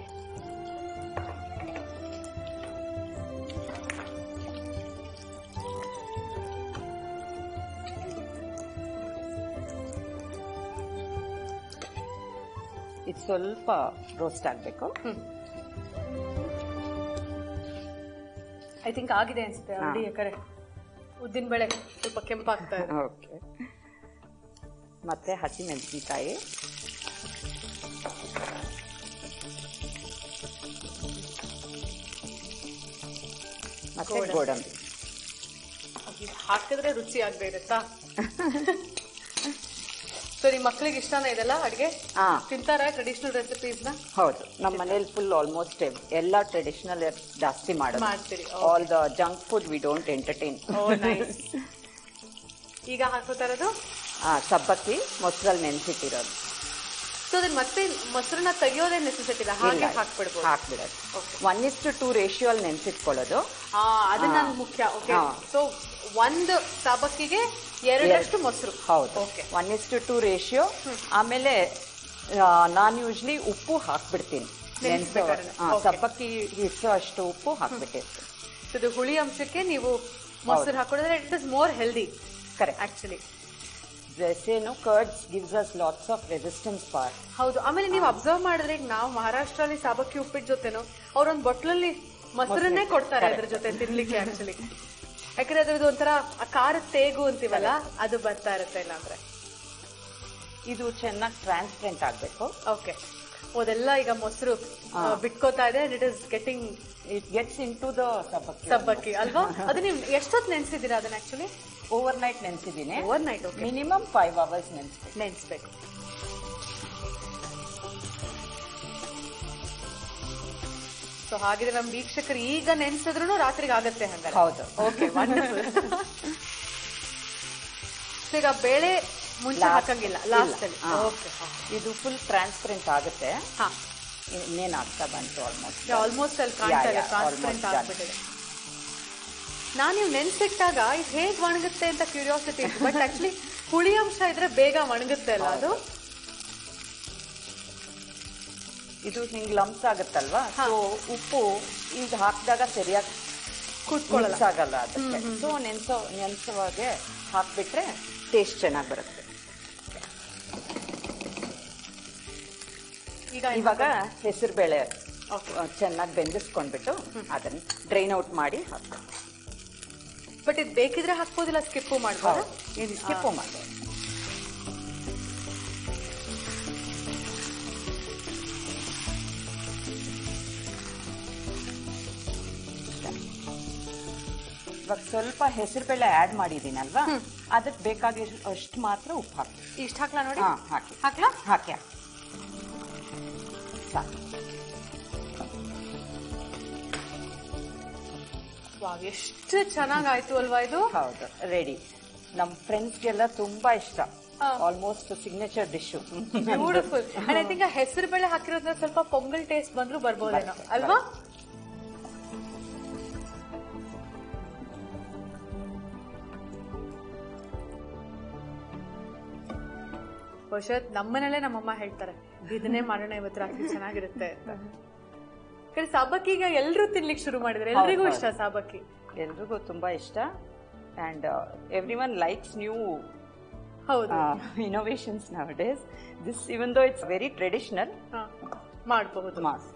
ಇದು ಸ್ವಲ್ಪ ರೋಸ್ಟ್ ಆಗಬೇಕು ಐ ಥಿಂಕ್ ಆಗಿದೆ ಅನ್ಸುತ್ತೆ ಆಲ್ರೆಡಿ ಯಾಕಂದ್ರೆ ಉದ್ದಿನ ಬೇಳೆ ಸ್ವಲ್ಪ ಕೆಂಪಾಗ್ತಾ ಇದೆ ಓಕೆ ಮತ್ತೆ ಹಸಿಮೆಣಸಿನಕಾಯಿ ಮತ್ತೆ ಗೋಡಂಬಿ ಇದು ಹಾಕಿದ್ರೆ ರುಚಿ ಆಗದೆ ಇರುತ್ತಾ ಸೊ ನಿಮ್ಮ ಮಕ್ಳಿಗೆ ಇಷ್ಟನ ಇದೆಲ್ಲ ಅಡ್ಗೆ ಹಾ ತಿಂತಾರ ಟ್ರೆಡಿಷನಲ್ ರೆಸಿಪೀಸ್ ನ ಹೌದು ನಮ್ಮ ಮನೇಲಿ ಫುಲ್ ಆಲ್ಮೋಸ್ಟ್ ಎಲ್ಲ ಟ್ರೆಡಿಷನಲ್ ಜಾಸ್ತಿ ಮಾಡೋದು ಮಾಡ್ತೀರಿ all the junk food we don't entertain oh nice ಈಗ ಹಾಕೋತಾ ಇರೋದು ಸಬ್ಬಕ್ಕಿ ಮೊಸರಲ್ಲಿ ನೆನ್ಸಿಟ್ಟಿರೋದು ಸೊ ಅದನ್ನ ಮತ್ತೆ ಮೊಸರನ್ನ ತೆಗಿಯೋದೇ ನೆಸೆಸಿಟಿ ಇಲ್ಲ ಹಾಗೆ ಹಾಕ್ಬಿಡ್ಬೋದು ಹಾಕ್ಬಿಡೋದು one is to two ratio ಅಲ್ಲಿ ನೆನ್ಸಿಟ್ಕೊಳ್ಳೋದು ಹಾ ಅದು ನನ್ ಮುಖ್ಯ ಓಕೆ ಹಾ. ಸೊ ಒಂದು ಸಾಬಕ್ಕಿಗೆ ಎರಡರಷ್ಟು ಮೊಸರು ಹೌದು okay one is to two ratio ಆಮೇಲೆ ನಾನು ಯೂಶ್ಲಿ ಉಪ್ಪು ಹಾಕ್ಬಿಡ್ತೀನಿ ನೆನ್ಸೋ ನೆನ್ಸ್ಬೇಕಾದ್ರೆ. ಹಾ, Okay. ಸಬ್ಬಕ್ಕಿ ಹಿಡಿಸೋ ಅಷ್ಟು ಉಪ್ಪು ಹಾಕ್ಬಿಟ್ಟಿರ್ತೀನಿ ಇದು ಹುಳಿ ಅಂಶಕ್ಕೆ ನೀವು ಮೊಸರು ಹಾಕೋದ್ರೆ it is more healthy correct actually ಜೆಸೇನು curds gives us lots of resistance power ಹೌದು ಆಮೇಲೆ ನೀವು ಅಬ್ಸರ್ವ್ ಮಾಡಿದ್ರೆ ಈಗ ನಾವು ಮಹಾರಾಷ್ಟ್ರಲ್ಲಿ ಸಾಬಕ್ಕಿ ಉಪ್ಪಿಟ್ಟು ಜೊತೆನೋ ಅವ್ರೊಂದ್ ಬಟ್ಲಲ್ಲಿ ಮೊಸರನ್ನೇ ಕೊಡ್ತಾರೆ ಅದ್ರ ಜೊತೆ ತಿನ್ಲಿಕ್ಕೆ ಆಕ್ಚುಲಿ ಯಾಕಂದ್ರೆ ಅದ್ರದ್ದು ಒಂಥರ ಆ ಖಾರದ ತೇಗು ಅಂತೀವಲ್ಲ ಅದು ಬರ್ತಾ ಇರುತ್ತೆ ಇಲ್ಲ ಅಂದ್ರೆ ಇದು ಚೆನ್ನಾಗಿ ಟ್ರಾನ್ಸ್ಪರೆಂಟ್ ಆಗಬೇಕು ಓಕೆ ಅದೆಲ್ಲ ಈಗ ಮೊಸರು ಆ, ಬಿಟ್ಕೋತಾ ಇದೆ it is getting it gets into the ಸಬ್ಬಕ್ಕಿ ಸಬ್ಬಕ್ಕಿ ಅಲ್ವಾ ಅದು ನೀವು ಎಷ್ಟೊತ್ತು ನೆನ್ಸಿದ್ದೀರಾ ಅದನ್ನ ಆಕ್ಚುಲಿ ಓವರ್ ನೈಟ್ ನೆನ್ಸಿದ್ದೀನಿ overnight okay minimum five hours ನೆನ್ಸ್ಬೇಕು ನೆನ್ಸ್ಬೇಕು ಸೊ ಹಾಗಿದ್ರೆ ನಮ್ಮ ವೀಕ್ಷಕರು ಈಗ ನೆನ್ಸಿದ್ರು ರಾತ್ರಿಗೆ ಆಗತ್ತೆ ಹಂಗಾರೆ ಹೌದು ಓಕೆ ವಂಡರ್ಫುಲ್ ಈಗ ಬೇಳೆ ಮುಂಚೆ Last. ಹಾಕಂಗಿಲ್ಲ ಲಾಸ್ಟ್ ಅಲ್ಲಿ ಹಾ. ಓಕೆ ಇದು ಫುಲ್ ಟ್ರಾನ್ಸ್ಪರೆಂಟ್ ಆಗುತ್ತೆ ಹಾ ಇನ್ನೇನು ಆಗ್ತಾ ಬಂತು ಆಲ್ಮೋಸ್ಟ್ ಆಲ್ಮೋಸ್ಟ್ ಅಲ್ಲಿ ಕಾಣ್ತಾ ಇದೆ Yeah, yeah, transparent almost done. ಆಗ್ಬಿಟ್ಟಿದೆ ನಾನು ನೀವು ನೆನ್ಸಿಟ್ಟಾಗ ಇದು ಹೇಗ್ ಒಣಗುತ್ತೆ ಅಂತ ಕ್ಯೂರಿಯಾಸಿಟಿ ಇತ್ತು ಬಟ್ ಆಕ್ಚುಲಿ ಹುಳಿ ಅಂಶ ಇದ್ರೆ ಬೇಗ ಒಣಗುತ್ತೆ ಅಲ್ಲ ಅದು ಇದು ಹಿಂಗ್ ಲಂಪ್ಸ್ ಆಗುತ್ತಲ್ವಾ ಹಾ. ಸೊ ಉಪ್ಪು ಈಗ ಹಾಕಿದಾಗ ಸರಿಯಾಗಿ ಕೂತ್ಕೊಳ್ಳಲ್ಲ ಮಿಕ್ಸ್ ಆಗಲ್ಲ ಅದಕ್ಕೆ ಸೊ ನೆನ್ಸೋ ನೆನ್ಸುವಾಗೆ ಹಾಕ್ಬಿಟ್ರೆ ಟೇಸ್ಟ್ ಚೆನ್ನಾಗಿ ಬರುತ್ತೆ ಈಗ ಇವಾಗ ಹೆಸರು ಬೇಳೆ ಓಕೆ ಚೆನ್ನಾಗಿ ಬೆಂದಿಸ್ಕೊಂಡ್ಬಿಟ್ಟು ಅದನ್ನ ಡ್ರೈನ್ ಔಟ್ ಮಾಡಿ ಹಾಕ್ಬೇಕು ಬಟ್ ಇದು ಬೇಕಿದ್ರೆ ಹಾಕ್ಬೋದಿಲ್ಲ ಸ್ಕಿಪ್ಪು ಮಾಡ್ಬೋದು ಸ್ಕಿಪ್ಪು ಮಾಡಿ ಇವಾಗ ಸ್ವಲ್ಪ ಹೆಸರು ಬೇಳೆ ಆಡ್ ಮಾಡಿದೀನಲ್ವಾ ಅದಕ್ಕೆ ಬೇಕಾಗಿರೋ ಅಷ್ಟು ಮಾತ್ರ ಉಪ್ಪು ಹಾಕಿ ಇಷ್ಟ ಹಾಕ್ಲಾ ನೋಡಿ ಹಾ ಹಾಕಿ ಹಾಕ್ಲಾ ಹಾಕಿ ಹಾಕಿ. ಸಾಕು ವಾವ್ ಎಷ್ಟು ಚೆನ್ನಾಗಾಯ್ತು ಅಲ್ವಾ ಇದು ಹೌದು ರೆಡಿ ನಮ್ಮ ಫ್ರೆಂಡ್ಸ್ಗೆಲ್ಲ ತುಂಬಾ ಇಷ್ಟ ಹಾ. Almost signature dish beautiful and I think ಹೆಸರು ಬೇಳೆ ಹಾಕಿರೋದ್ರ ಸ್ವಲ್ಪ ಪೊಂಗಲ್ ಟೇಸ್ಟ್ ಬಂದ್ರು ಬರ್ಬೋದೇನೋ ಬರುತ್ತೆ, ಅಲ್ವಾ ಬಹುಶಃ ನಮ್ಮನೇಲೆ ನಮ್ಮಮ್ಮ ಹೇಳ್ತಾರೆ ಇದನ್ನೇ ಮಾಡೋಣ ಇವತ್ತು ರಾತ್ರಿ ಚೆನ್ನಾಗಿರುತ್ತೆ ಅಂತ ಕಡೆ ಸಾಬಕ್ಕಿ ಈಗ ಎಲ್ಲರೂ ತಿನ್ಲಿಕ್ಕೆ ಶುರು ಮಾಡಿದ್ರೆ ಎಲ್ರಿಗೂ ಹೌದು, ಇಷ್ಟ ಸಾಬಕ್ಕಿ ಎಲ್ರಿಗೂ ತುಂಬಾ ಇಷ್ಟ and every one likes new ಹೌದು innovations nowadays this even though it's very traditional ಹಾ, ಮಾಡಬಹುದು ಮಾಸ್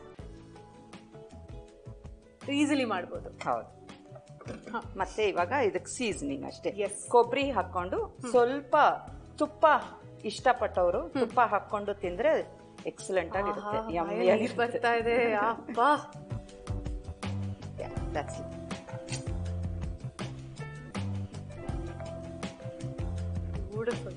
ಈಸಿಲಿ ಮಾಡಬಹುದು ಹೌದು ಹಾ. ಮತ್ತೆ ಇವಾಗ ಇದಕ್ಕೆ ಸೀಸನಿಂಗ್ ಅಷ್ಟೇ Yes. ಕೊಬ್ಬರಿ ಹಾಕೊಂಡು ಸ್ವಲ್ಪ ತುಪ್ಪ ಇಷ್ಟಪಟ್ಟವರು ತುಪ್ಪ ಹಾಕೊಂಡು ತಿಂದ್ರೆ ಎಕ್ಸಲೆಂಟ್ ಆಗಿರುತ್ತೆ ಆಹಾ, ಯಮ್ಮಿ ಬಾಯಲ್ಲಿ ಆಗಿರುತ್ತೆ ಬರ್ತಾ ಇದೆ ಅಪ್ಪ Yeah, that's it. Beautiful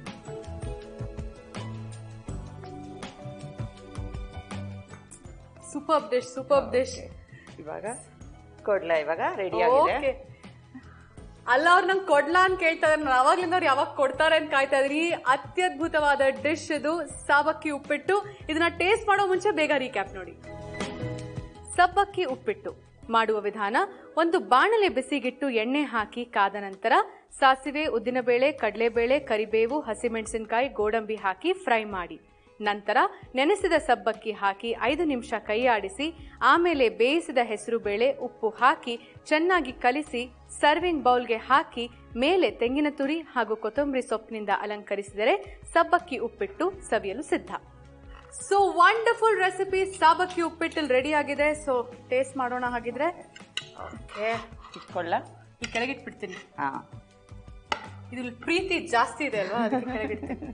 super dish super dish ಇವಾಗ ಕೊಡ್ಲಾ ಇವಾಗ ರೆಡಿ ಆಗಿದೆ ಓಕೆ ಅಲ್ಲ ಅವ್ರು ನಂಗೆ ಕೊಡ್ಲಾ ಅಂತ ಕೇಳ್ತಾ ಇದ್ದಾರೆ ನಾನು ಅವಾಗ್ಲಿಂದ ಅವ್ರು ಯಾವಾಗ ಕೊಡ್ತಾರೆ ಅಂತ ಕಾಯ್ತಾ ಇದ್ರಿ ಈ ಅತ್ಯದ್ಭುತವಾದ ಡಿಶ್ ಇದು ಸಾಬಕ್ಕಿ ಉಪ್ಪಿಟ್ಟು ಇದನ್ನ ಟೇಸ್ಟ್ ಮಾಡೋ ಮುಂಚೆ ಬೇಗ ರೀಕ್ಯಾಪ್ ನೋಡಿ ಸಬ್ಬಕ್ಕಿ ಉಪ್ಪಿಟ್ಟು ಮಾಡುವ ವಿಧಾನ ಒಂದು ಬಾಣಲೆ ಬಿಸಿಗಿಟ್ಟು ಎಣ್ಣೆ ಹಾಕಿ ಕಾದ ನಂತರ ಸಾಸಿವೆ ಉದ್ದಿನಬೇಳೆ ಕಡಲೆಬೇಳೆ ಕರಿಬೇವು ಹಸಿಮೆಣಸಿನಕಾಯಿ ಗೋಡಂಬಿ ಹಾಕಿ ಫ್ರೈ ಮಾಡಿ ನಂತರ ನೆನೆಸಿದ ಸಬ್ಬಕ್ಕಿ ಹಾಕಿ ಐದು ನಿಮಿಷ ಕೈಯಾಡಿಸಿ ಆಮೇಲೆ ಬೇಯಿಸಿದ ಹೆಸರು ಬೇಳೆ ಉಪ್ಪು ಹಾಕಿ ಚೆನ್ನಾಗಿ ಕಲಿಸಿ ಸರ್ವಿಂಗ್ ಬೌಲ್ಗೆ ಹಾಕಿ ಮೇಲೆ ತೆಂಗಿನ ತುರಿ ಹಾಗೂ ಕೊತ್ತಂಬರಿ ಸೊಪ್ಪಿನಿಂದ ಅಲಂಕರಿಸಿದರೆ ಸಬ್ಬಕ್ಕಿ ಉಪ್ಪಿಟ್ಟು ಸವಿಯಲು ಸಿದ್ಧ ಸೊ ವಂಡರ್ಫುಲ್ ರೆಸಿಪಿ ಸಾಬಕ್ಕಿ ಉಪ್ಪಿಟ್ಟು ರೆಡಿ ಆಗಿದೆ ಸೊ ಟೇಸ್ಟ್ ಮಾಡೋಣ ಹಾಗಿದ್ರೆ ಓಕೆ ಇಟ್ಕೊಳ್ಳ ಈ ಕೆಳಗಿಟ್ಬಿಡ್ತೀನಿ ಹಾ ಇದು ಪ್ರೀತಿ ಜಾಸ್ತಿ ಇದೆ ಅಲ್ವಾ ಅದಕ್ಕೆ ಕೆಳಗಿಡ್ತೀನಿ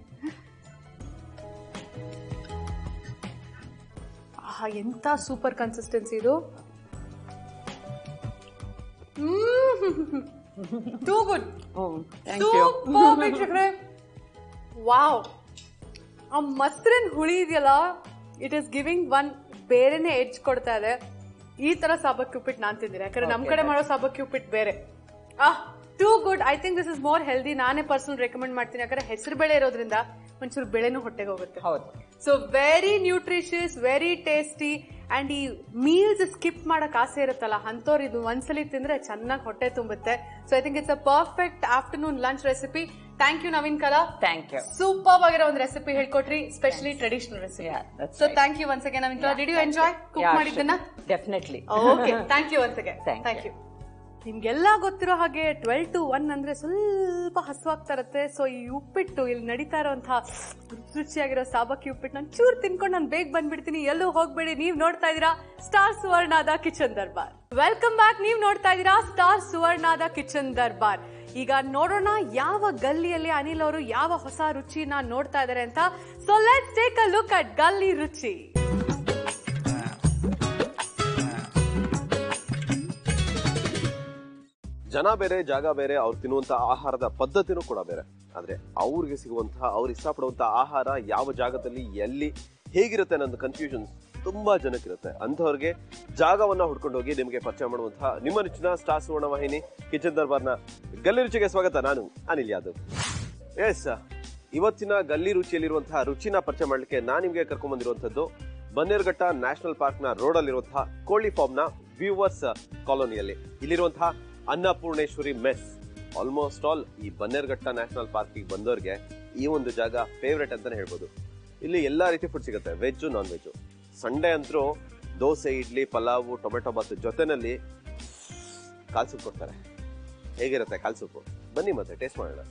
ಆಹಾ ಎಂತ ಸೂಪರ್ ಕನ್ಸಿಸ್ಟೆನ್ಸಿ ಇದು too good oh thank you super ವೀಕ್ಷಕರೇ ವಾವ್ ಆ ಮೊಸರಿನ ಹುಳಿ ಇದೆಯಲ್ಲ ಇಟ್ ಇಸ್ ಗಿವಿಂಗ್ ಒನ್ ಬೇರೆನೆ ಎಡ್ಜ್ ಕೊಡ್ತಾ ಇದೆ ಈ ತರ ಸಾಬಕ್ಕಿ ಉಪ್ಪಿಟ್ಟು ನಾನ್ ತಿಂದಿನಿ ಯಾಕಂದ್ರೆ ನಮ್ ಕಡೆ ಮಾಡೋ ಸಾಬಕ್ಕಿ ಉಪ್ಪಿಟ್ಟು ಬೇರೆ ಆ too good I think this is more healthy ನಾನೇ ಪರ್ಸನಲ್ ರೆಕಮೆಂಡ್ ಮಾಡ್ತೀನಿ ಯಾಕಂದ್ರೆ ಹೆಸರು ಬೇಳೆ ಇರೋದ್ರಿಂದ ಒಂಚೂರು ಬೆಳೆನೂ ಹೊಟ್ಟೆಗೆ ಹೋಗುತ್ತೆ ಹೌದು so very nutritious very tasty and ಈ ಮೀಲ್ಸ್ ಸ್ಕಿಪ್ ಮಾಡಕ್ ಆಸೆ ಇರುತ್ತಲ್ಲ ಅಂಥವ್ರು ಇದು ಒಂದ್ಸಲಿ ತಿಂದ್ರೆ ಚೆನ್ನಾಗಿ ಹೊಟ್ಟೆ ತುಂಬುತ್ತೆ so I think it's a perfect afternoon lunch recipe thank you Naveen Kala thank you super ಆಗಿರೋ ಒಂದು ರೆಸಿಪಿ ಹೇಳ್ಕೊಟ್ರಿ specially traditional recipe Yeah, that's so right. Thank you once again Naveen Kala did you enjoy cook ಮಾಡಿದ್ದನ್ನ definitely okay thank you once again Thank thank you ನಿಮ್ಗೆಲ್ಲ ಗೊತ್ತಿರೋ ಹಾಗೆ ಟ್ವೆಲ್ ಟು ಒನ್ ಅಂದ್ರೆ ಸ್ವಲ್ಪ ಹಸುವಾಗ್ತಾ ಇರುತ್ತೆ ಸೊ ಈ ಉಪ್ಪಿಟ್ಟು ಇಲ್ಲಿ ನಡೀತಾ ಇರೋಂತಹ ರುಚಿಯಾಗಿರೋ ಸಾಬಕ್ಕಿ ಉಪ್ಪಿಟ್ಟು ನಾನು ಚೂರ್ ತಿನ್ಕೊಂಡು ನಾನು ಬೇಗ ಬಂದ್ಬಿಡ್ತೀನಿ ಎಲ್ಲೂ ಹೋಗ್ಬೇಡಿ ನೀವ್ ನೋಡ್ತಾ ಇದೀರಾ ಸ್ಟಾರ್ ಸುವರ್ಣದ ಕಿಚನ್ ದರ್ಬಾರ್ ವೆಲ್ಕಮ್ ಬ್ಯಾಕ್ ನೀವ್ ನೋಡ್ತಾ ಇದೀರಾ ಸ್ಟಾರ್ ಸುವರ್ಣದ ಕಿಚನ್ ದರ್ಬಾರ್ ಈಗ ನೋಡೋಣ ಯಾವ ಗಲ್ಲಿಯಲ್ಲಿ ಅನಿಲ್ ಅವರು ಯಾವ ಹೊಸ ರುಚಿನ ನೋಡ್ತಾ ಇದಾರೆ ಅಂತ so let's take a look at ಗಲ್ಲಿ ರುಚಿ ಜನ ಬೇರೆ ಜಾಗ ಬೇರೆ ಅವ್ರು ತಿನ್ನುವಂತ ಆಹಾರದ ಪದ್ಧತಿನೂ ಕೂಡ ಬೇರೆ ಆದ್ರೆ ಅವ್ರಿಗೆ ಸಿಗುವಂತಹ ಅವ್ರು ಇಷ್ಟಪಡುವಂತಹ ಆಹಾರ ಯಾವ ಜಾಗದಲ್ಲಿ ಎಲ್ಲಿ ಹೇಗಿರುತ್ತೆ ಅನ್ನೋದು ಕನ್ಫ್ಯೂಷನ್ ತುಂಬಾ ಜನಕ್ಕಿರುತ್ತೆ ಅಂಥವ್ರಿಗೆ ಜಾಗವನ್ನ ಹುಡ್ಕೊಂಡು ಹೋಗಿ ನಿಮಗೆ ಪರಿಚಯ ಮಾಡುವಂತಹ ನಿಮ್ಮ ನೆಚ್ಚಿನ ಸ್ಟಾರ್ ಸುವರ್ಣ ವಾಹಿನಿ ಕಿಚನ್ ದರ್ಬಾರ್ನ ಗಲ್ಲಿ ರುಚಿಗೆ ಸ್ವಾಗತ ನಾನು ಅನಿಲ್ ಯಾದವ್ ಎಸ್ ಇವತ್ತಿನ ಗಲ್ಲಿ ರುಚಿಯಲ್ಲಿರುವಂತಹ ರುಚಿನ ಪರಿಚಯ ಮಾಡ್ಲಿಕ್ಕೆ ನಾನು ನಿಮಗೆ ಕರ್ಕೊಂಡ್ ಬಂದಿರುವಂತದ್ದು ಬನ್ನೇರುಘಟ್ಟ ನ್ಯಾಷನಲ್ ಪಾರ್ಕ್ ನ ರೋಡ್ ಅಲ್ಲಿರುವಂತಹ ಕೋಳಿ ಫಾರ್ಮ್ ನ ವ್ಯೂವರ್ಸ್ ಕಾಲೋನಿಯಲ್ಲಿ ಇಲ್ಲಿರುವಂತಹ ಅನ್ನಪೂರ್ಣೇಶ್ವರಿ ಮೆಸ್ ಆಲ್ಮೋಸ್ಟ್ ಆಲ್ ಈ ಬನ್ನೇರುಘಟ್ಟ ನ್ಯಾಷನಲ್ ಪಾರ್ಕಿಗೆ ಬಂದವ್ರಿಗೆ ಈ ಒಂದು ಜಾಗ ಫೇವ್ರೆಟ್ ಅಂತಾನೆ ಹೇಳ್ಬೋದು ಇಲ್ಲಿ ಎಲ್ಲಾ ರೀತಿ ಫುಡ್ ಸಿಗುತ್ತೆ ವೆಜ್ ನಾನ್ ವೆಜ್ ಸಂಡೇ ಅಂತೂ ದೋಸೆ ಇಡ್ಲಿ ಪಲಾವು ಟೊಮೆಟೊ ಬಾತ್ ಜೊತೆನಲ್ಲಿ ಕಾಲ್ ಸೂಪ್ ಕೊಡ್ತಾರೆ ಹೇಗಿರುತ್ತೆ ಕಾಲ್ ಸೂಪು ಬನ್ನಿ ಮತ್ತೆ ಟೇಸ್ಟ್ ಮಾಡೋಣ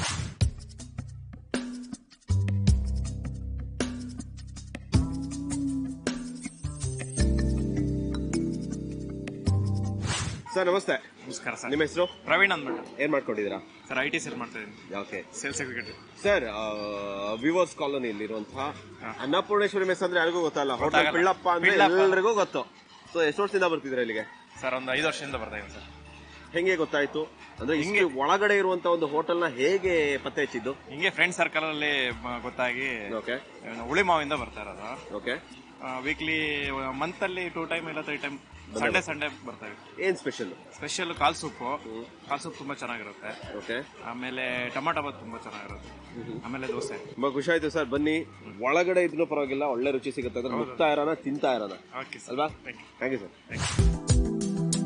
ಸರ್ ನಮಸ್ತೆ ನಮಸ್ಕಾರ ಸರ್ ನಿಮ್ಮ ಹೆಸರು ಪ್ರವೀಣ್ ಅಂದ್ಬಿಟ್ಟು ಏನ್ ಮಾಡ್ಕೊಂಡಿದ್ದೀರಾ ಸರ್ ಐ ಟಿ ಸೇಲ್ ಮಾಡ್ತಾ ಇದ್ದೀನಿ okay sales executive sir weavers colony ಇರುವಂತಹ ಅನ್ನಪೂರ್ಣೇಶ್ವರಿ ಮೆಸ್ ಅಂದ್ರೆ ಯಾರಿಗೂ ಗೊತ್ತಲ್ಲ ಹೋಟೆಲ್ ಗೊತ್ತಾಗಲ್ಲ. ಪಿಳ್ಳಪ್ಪ ಅಂದ್ರೆ ಪಿಳ್ಳಪ್ಪ. ಎಲ್ಲರಿಗೂ ಗೊತ್ತು ಸೊ ಎಷ್ಟು ವರ್ಷದಿಂದ ಬರ್ತಿದ್ದೀರಾ ಇಲ್ಲಿಗೆ ಸರ್ ಒಂದು ಐದು ವರ್ಷದಿಂದ ಬರ್ತಾ ಇದ್ದೀನಿ ಸರ್ ಹೆಂಗೆ ಗೊತ್ತಾಯ್ತು ಅಂದ್ರೆ ಹಿಂಗೆ ಒಳಗಡೆ ಇರುವಂತ ಒಂದು ಹೋಟೆಲ್ ನ ಹೇಗೆ ಪತ್ತೆ ಹಚ್ಚಿದ್ದು ಹಿಂಗೆ ಫ್ರೆಂಡ್ ಸರ್ಕಲ್ ಅಲ್ಲಿ ಮ- ಗೊತ್ತಾಗಿ ಓಕೆ ಉಳಿ ಮಾವಿಂದ ಬರ್ತಾ ಇರೋದು ಓಕೆ ವೀಕ್ಲಿ ಮಂತ್ ಅಲ್ಲಿ ಟೂ ಟೈಮ್ ಇಲ್ಲ ತ್ರೀ ಟೈಮ್ ಸಂಡೇ ಸಂಡೇ ಬರ್ತಾ ಇವಿ ಏನ್ ಸ್ಪೆಷಲ್ ಸ್ಪೆಷಲ್ ಕಾಲ್ ಸೂಪು ಕಾಲ್ ಸೂಪ್ ತುಂಬಾ ಚೆನ್ನಾಗಿರುತ್ತೆ ಓಕೆ ಆಮೇಲೆ ಟೊಮಾಟೊ ಬಾತ್ ತುಂಬಾ ಚೆನ್ನಾಗಿರುತ್ತೆ ಆಮೇಲೆ ದೋಸೆ ತುಂಬಾ ಖುಷಿ ಆಯ್ತು ಸರ್ ಬನ್ನಿ ಒಳಗಡೆ ಇದ್ರೂ ಪರವಾಗಿಲ್ಲ ಒಳ್ಳೆ ರುಚಿ ಸಿಗುತ್ತೆ ಅಂದ್ರೆ ಮುಕ್ತಾ ಇರೋಣ ತಿಂತಾ ಇರೋಣ ಓಕೆ ಸರ್ ಅಲ್ವಾ Thank you. Thank you sir Thank you.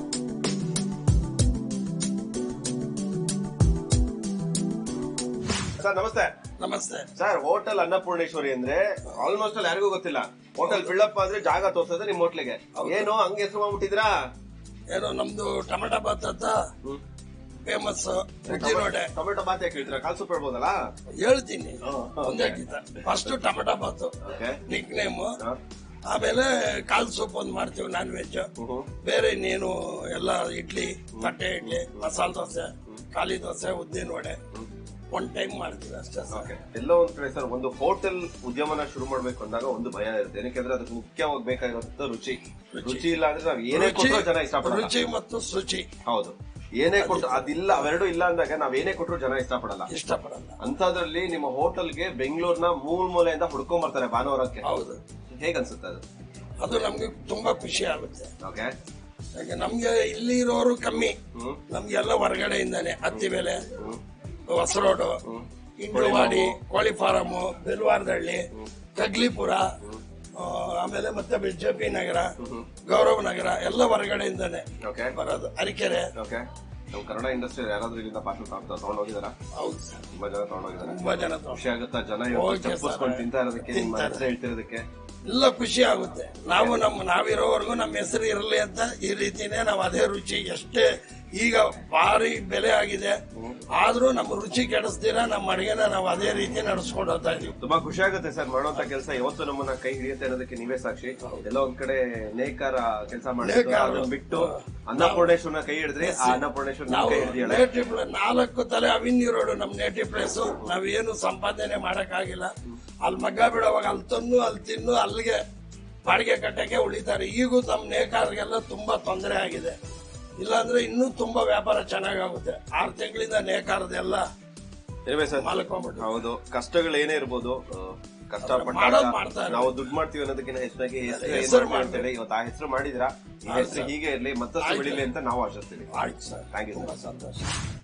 Sir ನಮಸ್ತೆ ನಮಸ್ತೆ ಸರ್ ಹೋಟೆಲ್ ಅನ್ನಪೂರ್ಣೇಶ್ವರಿ ಅಂದ್ರೆ ಆಲ್ಮೋಸ್ಟ್ ಅಲ್ಲಿ ಯಾರಿಗೂ ಗೊತ್ತಿಲ್ಲ ಹೋಟೆಲ್ ಪಿಳ್ಳಪ್ಪ ಅಂದ್ರೆ ಜಾಗ ತೋರ್ಸೋದು ನಿಮ್ ಹೋಟ್ಲಿಗೆ ಏನು ಹಂಗೆ ಹೆಸರು ಮಾಡ್ಬಿಟ್ಟಿದ್ರಾ ಏನೋ ನಮ್ದು ಟೊಮೆಟೊ ಬಾತ್ ಅಂತ ಫೇಮಸ್ ಉಜ್ಜಿ ನೋಡೆ ಟೊಮೆಟೊ ಬಾತ್ ಯಾಕೆ ಹೇಳ್ತೀರಾ ಕಾಲ್ ಸೂಪ್ ಹೇಳ್ಬೋದಲ್ಲ ಹೇಳ್ತೀನಿ ಒಂದೇ ಗೀತ ಫಸ್ಟ್ ಟೊಮೆಟೊ ಬಾತ್ ಓಕೆ ನಿಕ್ ನೇಮ್ ಆಮೇಲೆ ಕಾಲ್ ಸೂಪ್ ಒಂದ್ ಮಾಡ್ತೀವಿ ನಾನ್ ವೆಜ್ ಬೇರೆ ಇನ್ನೇನು ಎಲ್ಲ ಇಡ್ಲಿ ತಟ್ಟೆ ಇಡ್ಲಿ ಮಸಾಲ ದೋಸೆ ಖಾಲಿ ದೋಸೆ ಉದ್ದಿನ ವಡೆ ಒಂದ್ ಟೈಮ್ ಮಾಡ್ತೀವಿ ಅಷ್ಟೇ ಸರ್ ಎಲ್ಲೋ ಒಂದ್ ಕಡೆ ಸರ್ ಒಂದು ಹೋಟೆಲ್ ಉದ್ಯಮನ ಶುರು ಮಾಡ್ಬೇಕು ಅಂದಾಗ ಒಂದು ಭಯ ಇರುತ್ತೆ ಏನಕ್ಕೆ ಅದಕ್ಕೆ ಮುಖ್ಯವಾಗಿ ಬೇಕಾಗಿರೋದು ರುಚಿ ರುಚಿ ಇಲ್ಲ ಅಂದ್ರೆ ನಾವ್ ಏನೇ ರುಚಿ ಕೊಟ್ಟರು ಜನ ಇಷ್ಟಪಡಲ್ಲ ರುಚಿ ಮತ್ತು ಶುಚಿ ಹೌದು ಏನೇ ಕೊಟ್ರು ಅದಿಲ್ಲ ಅವೆರಡು ಇಲ್ಲ ಅಂದಾಗ ನಾವ್ ಏನೇ ಕೊಟ್ರು ಜನ ಇಷ್ಟಪಡಲ್ಲ ಇಷ್ಟಪಡಲ್ಲ ಅಂತದ್ರಲ್ಲಿ ನಿಮ್ಮ ಹೋಟೆಲ್ಗೆ ಬೆಂಗಳೂರಿನ ಮೂಲ ಮೂಲೆಯಿಂದ ಹುಡ್ಕೊಂಡ್ ಬರ್ತಾರೆ ಭಾನುವಾರಕ್ಕೆ ಹೌದು ಹೇಗ್ ಅನ್ಸುತ್ತೆ ಅದು ಅದು ನಮ್ಗೆ ತುಂಬಾ ಖುಷಿ ಆಗುತ್ತೆ ಓಕೆ ಯಾಕೆ ನಮ್ಗೆ ಇಲ್ಲಿ ಇರೋರು ಕಮ್ಮಿ ಹ್ಮ್. ನಮ್ಗೆಲ್ಲ ಹೊರಗಡೆಯಿಂದಾನೆ ಹತ್ತಿ ಬೆಲೆ ಹೊಸರೋಡು ಇಂಡುವಾಡಿ ಕೋಳಿ ಫಾರಂ ಬೆಲ್ವಾರದಹಳ್ಳಿ ಕಗ್ಲಿಪುರ ಆ, ಆಮೇಲೆ ಮತ್ತೆ ಬಿಜೆಪಿ ನಗರ ಗೌರವ ನಗರ ಎಲ್ಲ ಹೊರಗಡೆಯಿಂದಾನೆ ಓಕೆ ಬರೋದು ಅರಿಕೆರೆ ಓಕೆ ನಮ್ಮ ಕನ್ನಡ ಇಂಡಸ್ಟ್ರಿ ಯಾರಾದ್ರೂ ಇಲ್ಲಿಂದ ಪಾರ್ಸಲ್ ತಗೊಂಡ್ ಹೋಗಿದಾರ ಹೌದು ಸರ್ ತುಂಬಾ ಜನ ತಗೊಂಡ್ ಹೋಗಿದಾರೆ ತುಂಬಾ ಜನ ತಗೊಂಡು ಖುಷಿ ಆಗುತ್ತಾ ಜನ Okay, sir. ಚಪ್ಪಿಸ್ಕೊಂಡು ತಿಂತಾ ಇರೋದಕ್ಕೆ ನಿಮ್ಮ ತಿಂತಾರೆ. ಹೆಸರು ಹೇಳ್ತಿರೋದಕ್ಕೆ ಎಲ್ಲ ಖುಷಿ ಆಗುತ್ತೆ ನಾವು ನಮ್ಮ ನಾವಿರೋವರೆಗೂ ನಮ್ಮ ಹೆಸರು ಇರಲಿ ಅಂತ ಈ ರೀತಿನೇ ನಾವು ಅದೇ ರುಚಿ ಎಷ್ಟೇ ಈಗ ಭಾರಿ ಬೆಲೆ ಆಗಿದೆ ಆದ್ರೂ ನಮ್ಮ ರುಚಿ ಕೆಡಿಸ್ದಿರ ನಮ್ಮ ಅಡಿಗೆನ ನಾವು ಅದೇ ರೀತಿ ನಡೆಸ್ಕೊಂಡು ಹೋಗ್ತಾ ಇದೀವಿ ತುಂಬಾ ಖುಷಿ ಆಗುತ್ತೆ ಸರ್ ಮಾಡುವಂತ ಕೆಲಸ ಯಾವತ್ತು ನಮ್ಮನ್ನ ಕೈ ಹಿಡಿಯುತ್ತೆ ಅನ್ನೋದಕ್ಕೆ ನೀವೇ ಸಾಕ್ಷಿ ಎಲ್ಲ ಒಂದ್ ಕಡೆ ನೇಕಾರ ಕೆಲಸ ಮಾಡಿದ್ದು ನೇಕಾರ. ಅದನ್ನ ಬಿಟ್ಟು ಅನ್ನಪೂರ್ಣೇಶ್ವರನ ಕೈ ಹಿಡಿದ್ರಿ ಆ ಅನ್ನಪೂರ್ಣೇಶ್ವರನ ನಾವು ಕೈ ಹಿಡಿಯಾಳೆ ನೇಟಿವ್ ಪ್ಲೇಸ್ ನಾಲ್ಕು ತಲೆ ಅವಿನ್ಯೂ ರೋಡ್ ನಮ್ ನೇಟಿವ್ ಪ್ಲೇಸ್ ನಾವೇನು ಸಂಪಾದನೆ ಮಾಡಕ್ಕಾಗಿಲ್ಲ ಅಲ್ಲಿ ಮಗ್ಗ ಬಿಡುವಾಗ ಅಲ್ಲಿ ತನ್ನು ಅಲ್ಲಿ ತಿನ್ನು ಅಲ್ಲಿಗೆ ಬಾಡಿಗೆ ಕಟ್ಟಕ್ಕೆ ಉಳಿತಾರೆ ಈಗೂ ನಮ್ಮ ನೇಕಾರರಿಗೆಲ್ಲ ತುಂಬಾ ತೊಂದರೆ ಆಗಿದೆ ಇಲ್ಲಾಂದ್ರೆ ಇನ್ನೂ ತುಂಬಾ ವ್ಯಾಪಾರ ಚೆನ್ನಾಗಾಗುತ್ತೆ ಆರು ತಿಂಗಳಿಂದ ನೇಕಾರದೆಲ್ಲ ಇರ್ಬೇಕು ಸರ್ ಮಲ್ಕೊಂಡ್ಬಿಟ್ಟು. ಹೌದು ಕಷ್ಟಗಳು ಏನೇ ಇರ್ಬೋದು ಆ, ಕಷ್ಟಪಟ್ಟ ಮಾಡೋದ್ ಮಾಡ್ತಾರೆ. ನಾವು ದುಡ್ಡು ಮಾಡ್ತೀವಿ ಅನ್ನೋದಕ್ಕಿಂತ ಹೆಚ್ಚಾಗಿ ಹೆಸರು ಏನ್ ಹೆಸರು ಮಾಡ್ತೀವಿ ಅಂತೇಳಿ ಇವತ್ತು ಆ ಹೆಸರು ಮಾಡಿದಿರಾ ಈ ಹೆಸರು ಹೀಗೆ ಇರ್ಲಿ ಮತ್ತಷ್ಟು ಬೆಳಿಲಿ ಅಂತ ನಾವು ಆಶಿಸ್ತೀವಿ ಆಯ್ತು ಸರ್ ಥ್ಯಾಂಕ್ ಯು ತುಂಬಾ ಸಂತೋಷ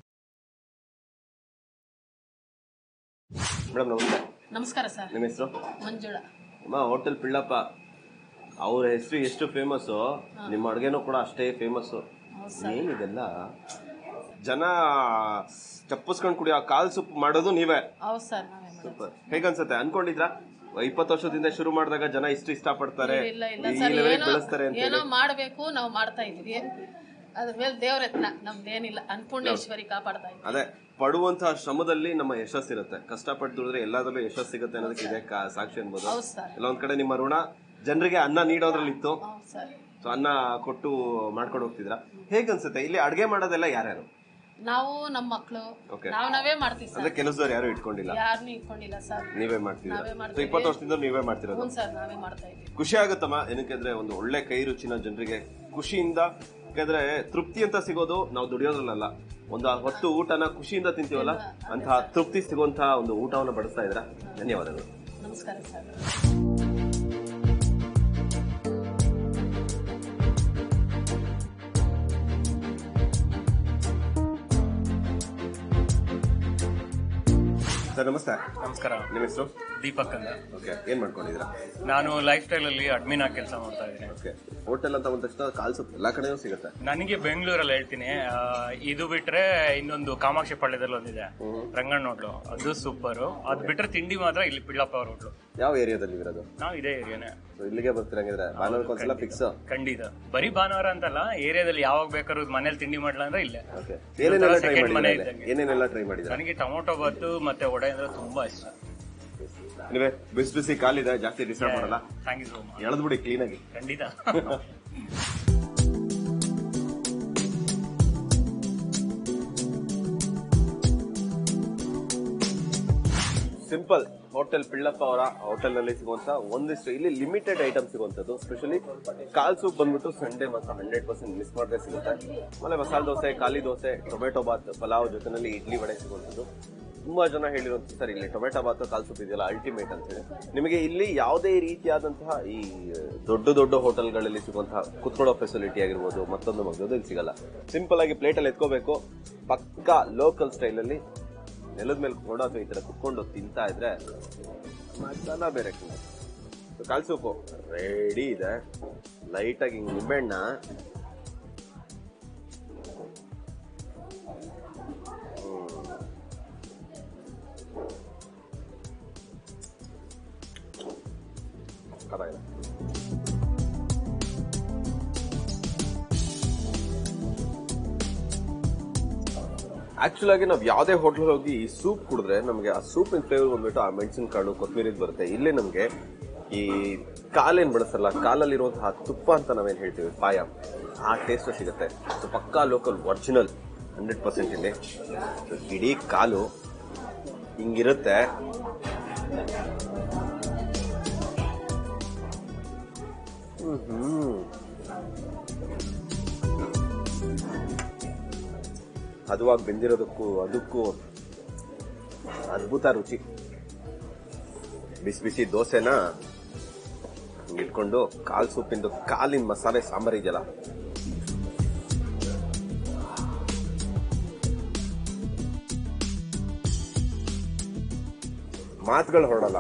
ಮೇಡಮ್ ನಮಸ್ತೆ ನಮಸ್ಕಾರ ಸರ್ ನಿಮ್ಮ ಹೆಸರು ಮಂಜುಳಾ ಅಮ್ಮ ಹೋಟೆಲ್ ಪಿಳ್ಳಪ್ಪ ಅವ್ರ ಹೆಸರು ಎಷ್ಟು ಫೇಮಸ್ ನಿಮ್ಮ ಅಡುಗೆನೂ ಕೂಡ ಅಷ್ಟೇ ಫೇಮಸ್ ಏನಿದೆಲ್ಲ ಜನ ಚಪ್ಪಸ್ಕೊಂಡ್ ಕುಡಿಯೋ ಕಾಲ್ ಸೂಪ್ ಮಾಡೋದು ನೀವೇ ಹೌದು ಸರ್ ನಾವೇ ಮಾಡೋದು. ಸೂಪರ್ ಹೇಗನ್ಸುತ್ತೆ ಅನ್ಕೊಂಡಿದ್ರ ಇಪ್ಪತ್ತು ವರ್ಷದಿಂದ ಶುರು ಮಾಡಿದಾಗ ಜನ ಇಷ್ಟು ಇಷ್ಟಪಡ್ತಾರೆ ಇಲ್ಲ ಇಲ್ಲ ಈ ಸರ್ level ಗೆ ಏನೋ ಬೆಳೆಸ್ತಾರೆ ಅಂತ ಏನೋ ಮಾಡಬೇಕು ನಾವು ಮಾಡ್ತಾ ಇದೀವಿ ಅದ್ರ ಮೇಲೆ ದೇವ್ರ ಯತ್ನ ನಮ್ದೇನಿಲ್ಲ ಅನ್ನಪೂರ್ಣೇಶ್ವರಿ ಕಾಪಾಡ್ತಾ ಇದ್ವಿ ಅದೇ ಪಡುವಂತಹ ಶ್ರಮದಲ್ಲಿ ನಮ್ಮ ಯಶಸ್ಸಿರುತ್ತೆ ಕಷ್ಟಪಟ್ಟು ದುಡಿದ್ರೆ ಎಲ್ಲದರಲ್ಲೂ ಯಶಸ್ಸು ಸಿಗುತ್ತೆ ಅನ್ನೋದಕ್ಕೆ ಇದೇ ಕಾ- ಸಾಕ್ಷಿ ಅನ್ಬೋದು ಹೌದು ಸರ್ ಎಲ್ಲ ಒಂದ್ ಕಡೆ ನಿಮ್ಮ ಋಣ ಜನರಿಗೆ ಅನ್ನ ನೀಡೋದ್ರಲ್ಲಿ ಇತ್ತು ಹೌದು ಸರ್ ಸೊ ಅನ್ನ ಕೊಟ್ಟು ಮಾಡ್ಕೊಂಡು ಹೋಗ್ತಿದ್ರ ಹೇಗನ್ಸುತ್ತೆ ಇಲ್ಲಿ ಅಡ್ಗೆ ಮಾಡೋದೆಲ್ಲ ಯಾರ್ಯಾರು ನಾವು ನಮ್ಮ ಮಕ್ಕಳು Okay. ನಾವ್ ನಾವೇ ಮಾಡ್ತೀವಿ ಅಂದ್ರೆ ಸರ್ ಕೆಲಸದವ್ರು ಯಾರು ಇಟ್ಕೊಂಡಿಲ್ಲ ಯಾರನ್ನೂ ಇಟ್ಕೊಂಡಿಲ್ಲ ಸರ್ ನೀವೇ ಮಾಡ್ತಿದ್ರ ನಾವೇ ಸೊ ಮಾಡ್ತೀವಿ. ಇಪ್ಪತ್ತು ವರ್ಷದಿಂದ ನೀವೇ ಮಾಡ್ತಿರೋದು ಹ್ಞೂ ಸರ್ ನಾವೇ ಮಾಡ್ತಾ ಇದ್ವಿ ಖುಷಿ ಆಗುತ್ತಮ್ಮ ಏನಕ್ಕೆಂದ್ರೆ ಒಂದು ಒಳ್ಳೆ ಕೈ ರುಚಿನ ಜನರಿಗೆ ಖುಷಿಯಿಂದ ಯಾಕಂದ್ರೆ ತೃಪ್ತಿ ಅಂತ ಸಿಗೋದು ನಾವು ದುಡಿಯೋದ್ರಲ್ಲ ಒಂದು ಹೊತ್ತು ಊಟನ ಖುಷಿಯಿಂದ ತಿಂತೀವಲ್ಲ ಅಂತಹ ತೃಪ್ತಿ ಸಿಗುವಂತಹ ಒಂದು ಊಟವನ್ನು ಬಡಿಸ್ತಾ ಇದ್ರ ಧನ್ಯವಾದಗಳು ನಮಸ್ಕಾರ ಸರ್ ಸರ್ ನಮಸ್ತೆ ನಮಸ್ಕಾರ ನಿಮ್ಮ ಹೆಸರು ದೀಪಕ್ ಅಂತ ಓಕೆ ಏನ್ ಮಾಡ್ಕೊಂಡಿದ್ದೀರಾ ನಾನು ಲೈಫ್ ಸ್ಟೈಲ್ ಅಲ್ಲಿ ಅಡ್ಮಿನ್ ಆಗಿ ಕೆಲಸ ಮಾಡ್ತಾ ಇದ್ದೀನಿ ಓಕೆ ಹೋಟೆಲ್ ಅಂತ ಒಂದ್ ತಕ್ಷಣ ಕಾಲ್ ಸೊಪ್ಪು ಎಲ್ಲಾ ಕಡೆನೂ ಸಿಗುತ್ತೆ ನನಗೆ ಬೆಂಗಳೂರಲ್ಲಿ ಹೇಳ್ತೀನಿ ಆ, ಇದು ಬಿಟ್ರೆ ಇನ್ನೊಂದು ಕಾಮಾಕ್ಷಿ ಪಾಳ್ಯದಲ್ಲಿ ಒಂದಿದೆ ರಂಗಣ್ಣ ಹೋಟ್ಲು ಅದು ಸೂಪರ್ ಅದ್ ಬಿಟ್ರೆ ತಿಂಡಿ ಮಾತ್ರ ಇಲ್ಲಿ ಪಿಳ್ಳಪ್ಪ ಅವ್ರ ಹೋಟ್ಲು ಯಾವ ಏರಿಯಾದಲ್ಲಿ ಇರೋದು ನಾವು ಇದೇ ಏರಿಯಾನೇ So ಇಲ್ಲಿಗೆ ಬರ್ತೀರಂಗಿದ್ರೆ ಭಾನುವಾರಕ್ಕೆ ಒಂದ್ಸಲ ಫಿಕ್ಸ್ ಖಂಡಿತ ಬರೀ ಭಾನುವಾರ ಅಂತಲ್ಲ ಏರಿಯಾದಲ್ಲಿ ಯಾವಾಗ ಬೇಕಾದ್ರೂ ಮನೇಲಿ ತಿಂಡಿ ಮಾಡ್ಲಾ ಅಂದ್ರೆ ಇಲ್ಲೇ ಓಕೆ ಏನೇನೆಲ್ಲ ಟ್ರೈ Second ಮನೆ ಮಾಡಿದ್ರೆ ಇದ್ದಂಗೆ. ಏನೇನೆಲ್ಲ ಟ್ರೈ ಮಾಡಿದ್ರೆ ನನಗೆ ಟೊಮೊಟೊ ಬಾತು ಮತ್ತೆ ವಡೆ ಅಂದ್ರೆ ತುಂಬಾ ಇಷ್ಟ ನೀವೇ ಬಿಸಿ ಬಿಸಿ ಕಾಲಿದೆ ಜಾಸ್ತಿ ಡಿಸ್ಟರ್ಬ್ ಮಾಡಲ್ಲ ಥ್ಯಾಂಕ್ ಯು ಸೋ ಮಚ್ ಎಳೆದ್ಬಿಡಿ ಕ್ಲೀನ್ ಆಗಿ ಖಂಡಿತ ಸಿಂಪಲ್ ಹೋಟೆಲ್ ಪಿಳ್ಳಪ್ಪ ಅವರ ಹೋಟೆಲ್ ನಲ್ಲಿ ಸಿಗುವಂತ ಒಂದಿಷ್ಟು ಇಲ್ಲಿ ಲಿಮಿಟೆಡ್ ಐಟಮ್ ಸಿಗುವಂತದ್ದು ಸ್ಪೆಷಲಿ ಕಾಲ್ ಸೂಪ್ ಬಂದ್ಬಿಟ್ಟು ಸಂಡೇ ಮಾತ್ರ ಹಂಡ್ರೆಡ್ ಪರ್ಸೆಂಟ್ ಮಿಸ್ ಮಾಡದೆ ಸಿಗುತ್ತೆ ಆಮೇಲೆ ಮಸಾಲೆ ದೋಸೆ ಖಾಲಿ ದೋಸೆ ಟೊಮೆಟೊ ಬಾತ್ ಪಲಾವ್ ಜೊತೆನಲ್ಲಿ ಇಡ್ಲಿ ವಡೆ ಸಿಗುವಂತದ್ದು ತುಂಬಾ ಜನ ಹೇಳಿರುವಂತ ಸರ್ ಇಲ್ಲಿ ಟೊಮೆಟೊ ಬಾತ್ ಕಾಲ್ ಸೂಪ್ ಇದೆಯಲ್ಲ ಅಲ್ಟಿಮೇಟ್ ಅಂತ ಹೇಳಿ ನಿಮಗೆ ಇಲ್ಲಿ ಯಾವುದೇ ರೀತಿಯಾದಂತಹ ಈ ದೊಡ್ಡ ದೊಡ್ಡ ಹೋಟೆಲ್ಗಳಲ್ಲಿ ಸಿಗುವಂತಹ ಕುತ್ಕೊಳ್ಳೋ ಫೆಸಿಲಿಟಿ ಆಗಿರ್ಬೋದು ಮತ್ತೊಂದು ಮಗದೊಂದು ಇಲ್ಲಿ ಸಿಗಲ್ಲ ಸಿಂಪಲ್ ಆಗಿ ಪ್ಲೇಟ್ ಅಲ್ಲಿ ಎತ್ಕೋಬೇಕು ಪಕ್ಕಾ ಲೋಕಲ್ ಸ್ಟೈಲ್ ಅಲ್ಲಿ ನೆಲದ ಮೇಲೆ ಕೂಡ ಅಥವಾ ಈ ತರ ಕುತ್ಕೊಂಡು ತಿಂತಾ ಇದ್ರೆ ಮಸಾಲ ಬೇರೆ ಕಾಲ್ ಸೂಪು ರೆಡಿ ಇದೆ ಲೈಟ್ ಆಗಿ ಹಿಂಗ್ ನಿಂಬೆಹಣ್ಣ ಹ್ಮ್. ಸಖತ್ತಾಗಿದೆ. ಆಕ್ಚುಲ್ ಆಗಿ ನಾವು ಯಾವುದೇ ಹೋಟ್ಲ್ ಹೋಗಿ ಈ ಸೂಪ್ ಕುಡಿದ್ರೆ ನಮಗೆ ಆ ಸೂಪಿನ ಫ್ಲೇವರ್ ಬಂದ್ಬಿಟ್ಟು ಆ ಮೆಣಸಿನ ಕಾಳು ಕೊತ್ತಂಬರಿ ಬರುತ್ತೆ ಇಲ್ಲೇ ನಮಗೆ ಈ ಕಾಲೇನ್ ಬಳಸಲ್ಲ ಕಾಲಲ್ಲಿರುವಂತಹ ತುಪ್ಪ ಅಂತ ನಾವೇನ್ ಹೇಳ್ತೀವಿ ಪಾಯ ಆ ಟೇಸ್ಟ್ ಸಿಗುತ್ತೆ ಸೊ ಪಕ್ಕಾ ಲೋಕಲ್ ಒರಿಜಿನಲ್ ಹಂಡ್ರೆಡ್ ಪರ್ಸೆಂಟ್ ಇಲ್ಲಿ So, ಇಡೀ ಕಾಲು ಹಿಂಗಿರುತ್ತೆ ಹ್ಮ್ ಹದವಾಗಿ ಬೆಂದಿರೋದಕ್ಕೂ ಅದಕ್ಕೂ ಅದ್ಭುತ ರುಚಿ ಬಿಸಿ ಬಿಸಿ ದೋಸೆನ ಹಿಂಗ್ ಇಟ್ಕೊಂಡು ಕಾಲ್ ಸೂಪಿಂದು ಕಾಲಿನ ಮಸಾಲೆ ಸಾಂಬಾರ್ ಇದೆಯಲ್ಲ ಮಾತುಗಳು ಹೊರಡಲ್ಲ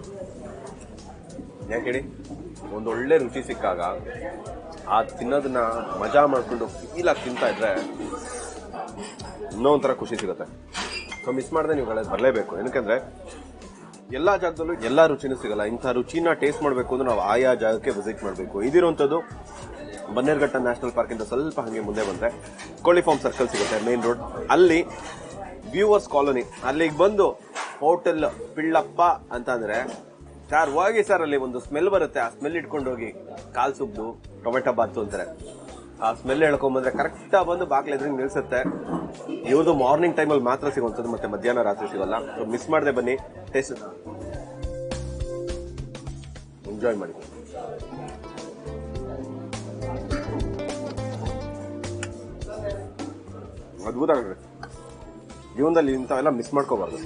ಯಾಕೆ ಹೇಳಿ ಒಂದೊಳ್ಳೆ ರುಚಿ ಸಿಕ್ಕಾಗ ಆ ತಿನ್ನೋದನ್ನ ಮಜಾ ಮಾಡ್ಕೊಂಡು ಫೀಲ್ ಆಗಿ ತಿಂತಾ ಇದ್ರೆ ಇನ್ನೂ ಒಂಥರ ಖುಷಿ ಸಿಗುತ್ತೆ ಸೊ ಮಿಸ್ ಮಾಡದೆ ನೀವು ಬರಲೇಬೇಕು ಏನಕ್ಕಂದ್ರೆ ಎಲ್ಲಾ ಜಾಗದಲ್ಲೂ ಎಲ್ಲಾ ರುಚಿನೂ ಸಿಗಲ್ಲ ಇಂಥ ರುಚಿನ ಟೇಸ್ಟ್ ಮಾಡಬೇಕು ಅಂದ್ರೆ ನಾವು ಆಯಾ ಜಾಗಕ್ಕೆ ವಿಸಿಟ್ ಮಾಡಬೇಕು ಇದಿರುವಂಥದ್ದು ಬನ್ನೇರ್ಘಟ್ಟ ನ್ಯಾಷನಲ್ ಪಾರ್ಕ್ ಇಂದ ಸ್ವಲ್ಪ ಹಂಗೆ ಮುಂದೆ ಬಂದ್ರೆ ಕೋಳಿ ಫಾರ್ಮ್ ಸರ್ಕಲ್ ಸಿಗುತ್ತೆ ಮೇನ್ ರೋಡ್ ಅಲ್ಲಿ ವ್ಯೂವರ್ಸ್ ಕಾಲೋನಿ ಅಲ್ಲಿಗೆ ಬಂದು ಹೋಟೆಲ್ ಪಿಳ್ಳಪ್ಪ ಅಂತಂದ್ರೆ ಸರ್ ಹೋಗಿ ಸರ್ ಅಲ್ಲಿ ಒಂದು ಸ್ಮೆಲ್ ಬರುತ್ತೆ ಆ ಸ್ಮೆಲ್ ಇಟ್ಕೊಂಡು ಹೋಗಿ ಕಾಲ್ ಸುಬ್ದು ಟೊಮೆಟೊ ಬಾತು ಅಂತಾರೆ ಆ ಸ್ಮೆಲ್ ಹೇಳ್ಕೊಂಬಂದ್ರೆ ಕರೆಕ್ಟ್ ಬಂದು ಬಾಗ್ಲ ಎದುರಿಗೆ ನಿಲ್ಸುತ್ತೆ ಇವ್ರದ್ದು ಮಾರ್ನಿಂಗ್ ಟೈಮಲ್ಲಿ ಮಾತ್ರ ಸಿಗುವಂಥದ್ದು ಮತ್ತೆ ಮಧ್ಯಾಹ್ನ ರಾತ್ರಿ ಸಿಗಲ್ಲ ಸೊ ಮಿಸ್ ಮಾಡದೆ ಬನ್ನಿ ಟೇಸ್ಟ್ ಎಂಜಾಯ್ ಮಾಡಿ ಅದ್ಭುತ ಆಗ್ತದೆ ಜೀವನದಲ್ಲಿ ಇಂಥವೆಲ್ಲ ಮಿಸ್ ಮಾಡ್ಕೋಬಾರ್ದು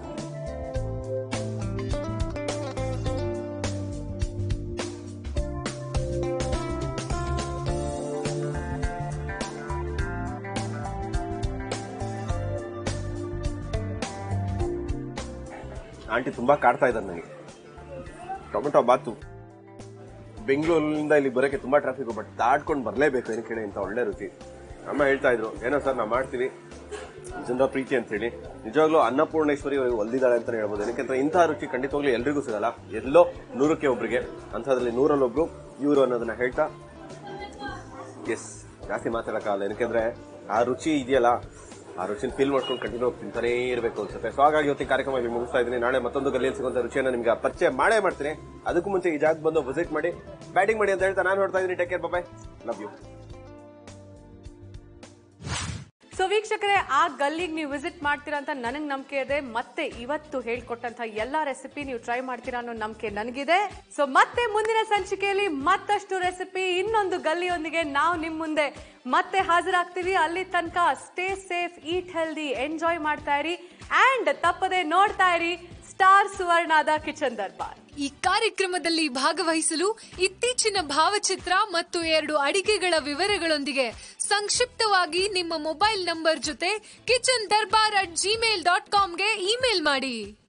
ಆಂಟಿ ತುಂಬಾ ಕಾಡ್ತಾ ಇದ್ದಾರೆ ನನಗೆ ಟೊಮೆಟೊ ಬಾತು ಬೆಂಗಳೂರಿನಿಂದ ಇಲ್ಲಿ ಬರೋಕೆ ತುಂಬಾ ಟ್ರಾಫಿಕ್ ಬಟ್ ದಾಟ್ಕೊಂಡು ಬರಲೇಬೇಕು ಏನಕ್ಕೆ ಹೇಳಿ ಅಂತ ಒಳ್ಳೆ ರುಚಿ ಅಮ್ಮ ಹೇಳ್ತಾ ಇದ್ರು ಏನೋ ಸರ್ ನಾವು ಮಾಡ್ತೀವಿ ಜನರ ಪ್ರೀತಿ ಅಂತ ಹೇಳಿ ನಿಜವಾಗ್ಲೂ ಅನ್ನಪೂರ್ಣೇಶ್ವರಿ ಅವ್ರಿಗೆ ಒಲ್ದಿದ್ದಾಳೆ ಅಂತ ಹೇಳ್ಬೋದು ಏನಕ್ಕೆ ಇಂತಹ ರುಚಿ ಖಂಡಿತವಾಗ್ಲೂ ಎಲ್ರಿಗೂ ಸಿಗಲ್ಲ ಎಲ್ಲೋ ನೂರಕ್ಕೆ ಒಬ್ರಿಗೆ ಅಂಥದ್ರಲ್ಲಿ ನೂರಲ್ಲೊಬ್ರು ಇವರು ಅನ್ನೋದನ್ನ ಹೇಳ್ತಾ ಎಸ್ ಜಾಸ್ತಿ ಮಾತಾಡಕ್ಕಾಗಲ್ಲ ಏನಕ್ಕೆ ಆ ರುಚಿ ಇದೆಯಲ್ಲ ಆ ರುಚಿನ ಫೀಲ್ ಮಾಡ್ಕೊಂಡು ಕಂಟಿನ್ಯೂ ತಿಂತಾನೇ ಇರಬೇಕು ಅನ್ಸುತ್ತೆ ಸೊ ಹಾಗಾಗಿ ಇವತ್ತಿನ ಕಾರ್ಯಕ್ರಮ ಇಲ್ಲಿ ಮುಗಿಸ್ತಾ ಇದ್ದೀನಿ ನಾಳೆ ಮತ್ತೊಂದು ಗಲ್ಲಿಯಲ್ಲಿ ಸಿಗುವಂತ ರುಚಿಯನ್ನು ನಿಮ್ಗೆ ಪರಿಚಯ ಮಾಡೇ ಮಾಡ್ತೀನಿ ಅದಕ್ಕೂ ಮುಂಚೆ ಈ ಜಾಗ ಬಂದು ವಿಸಿಟ್ ಮಾಡಿ ಬ್ಯಾಟಿಂಗ್ ಮಾಡಿ ಅಂತ ಹೇಳ್ತಾ ನಾನು ನೋಡ್ತಾ ಇದ್ದೀನಿ take care bye love you so ವೀಕ್ಷಕರೇ ಆ ಗಲ್ಲಿಗೆ ನೀವು ವಿಸಿಟ್ ಮಾಡ್ತೀರಾ ಅಂತ ನನಗೆ ನಂಬಿಕೆ ಇದೆ ಮತ್ತೆ ಇವತ್ತು ಹೇಳ್ಕೊಟ್ಟಂತ ಎಲ್ಲಾ ರೆಸಿಪಿ ನೀವು ಟ್ರೈ ಮಾಡ್ತೀರಾ ಅನ್ನೋ ನಂಬಿಕೆ ನನಗಿದೆ ಸೊ ಮತ್ತೆ ಮುಂದಿನ ಸಂಚಿಕೆಯಲ್ಲಿ ಮತ್ತಷ್ಟು ರೆಸಿಪಿ ಇನ್ನೊಂದು ಗಲ್ಲಿಯೊಂದಿಗೆ ನಾವು ನಿಮ್ ಮುಂದೆ ಮತ್ತೆ ಹಾಜರಾಗ್ತೀವಿ ಅಲ್ಲಿ ತನಕ stay safe eat healthy enjoy ಮಾಡ್ತಾ ಇರಿ ಅಂಡ್ ತಪ್ಪದೆ ನೋಡ್ತಾ ಇರಿ ಸ್ಟಾರ್ ಸುವರ್ಣದ ಕಿಚನ್ ದರ್ಬಾರ್ ಈ ಕಾರ್ಯಕ್ರಮದಲ್ಲಿ ಭಾಗವಹಿಸಲು ಇತ್ತೀಚಿನ ಭಾವಚಿತ್ರ ಮತ್ತು ಎರಡು ಅಡಿಗೆಗಳ ವಿವರಗಳೊಂದಿಗೆ ಸಂಕ್ಷಿಪ್ತವಾಗಿ ನಿಮ್ಮ ಮೊಬೈಲ್ ನಂಬರ್ ಜೊತೆ kitchen Darbar at gmail dot ಕಾಮ್ಗೆ ಇಮೇಲ್ ಮಾಡಿ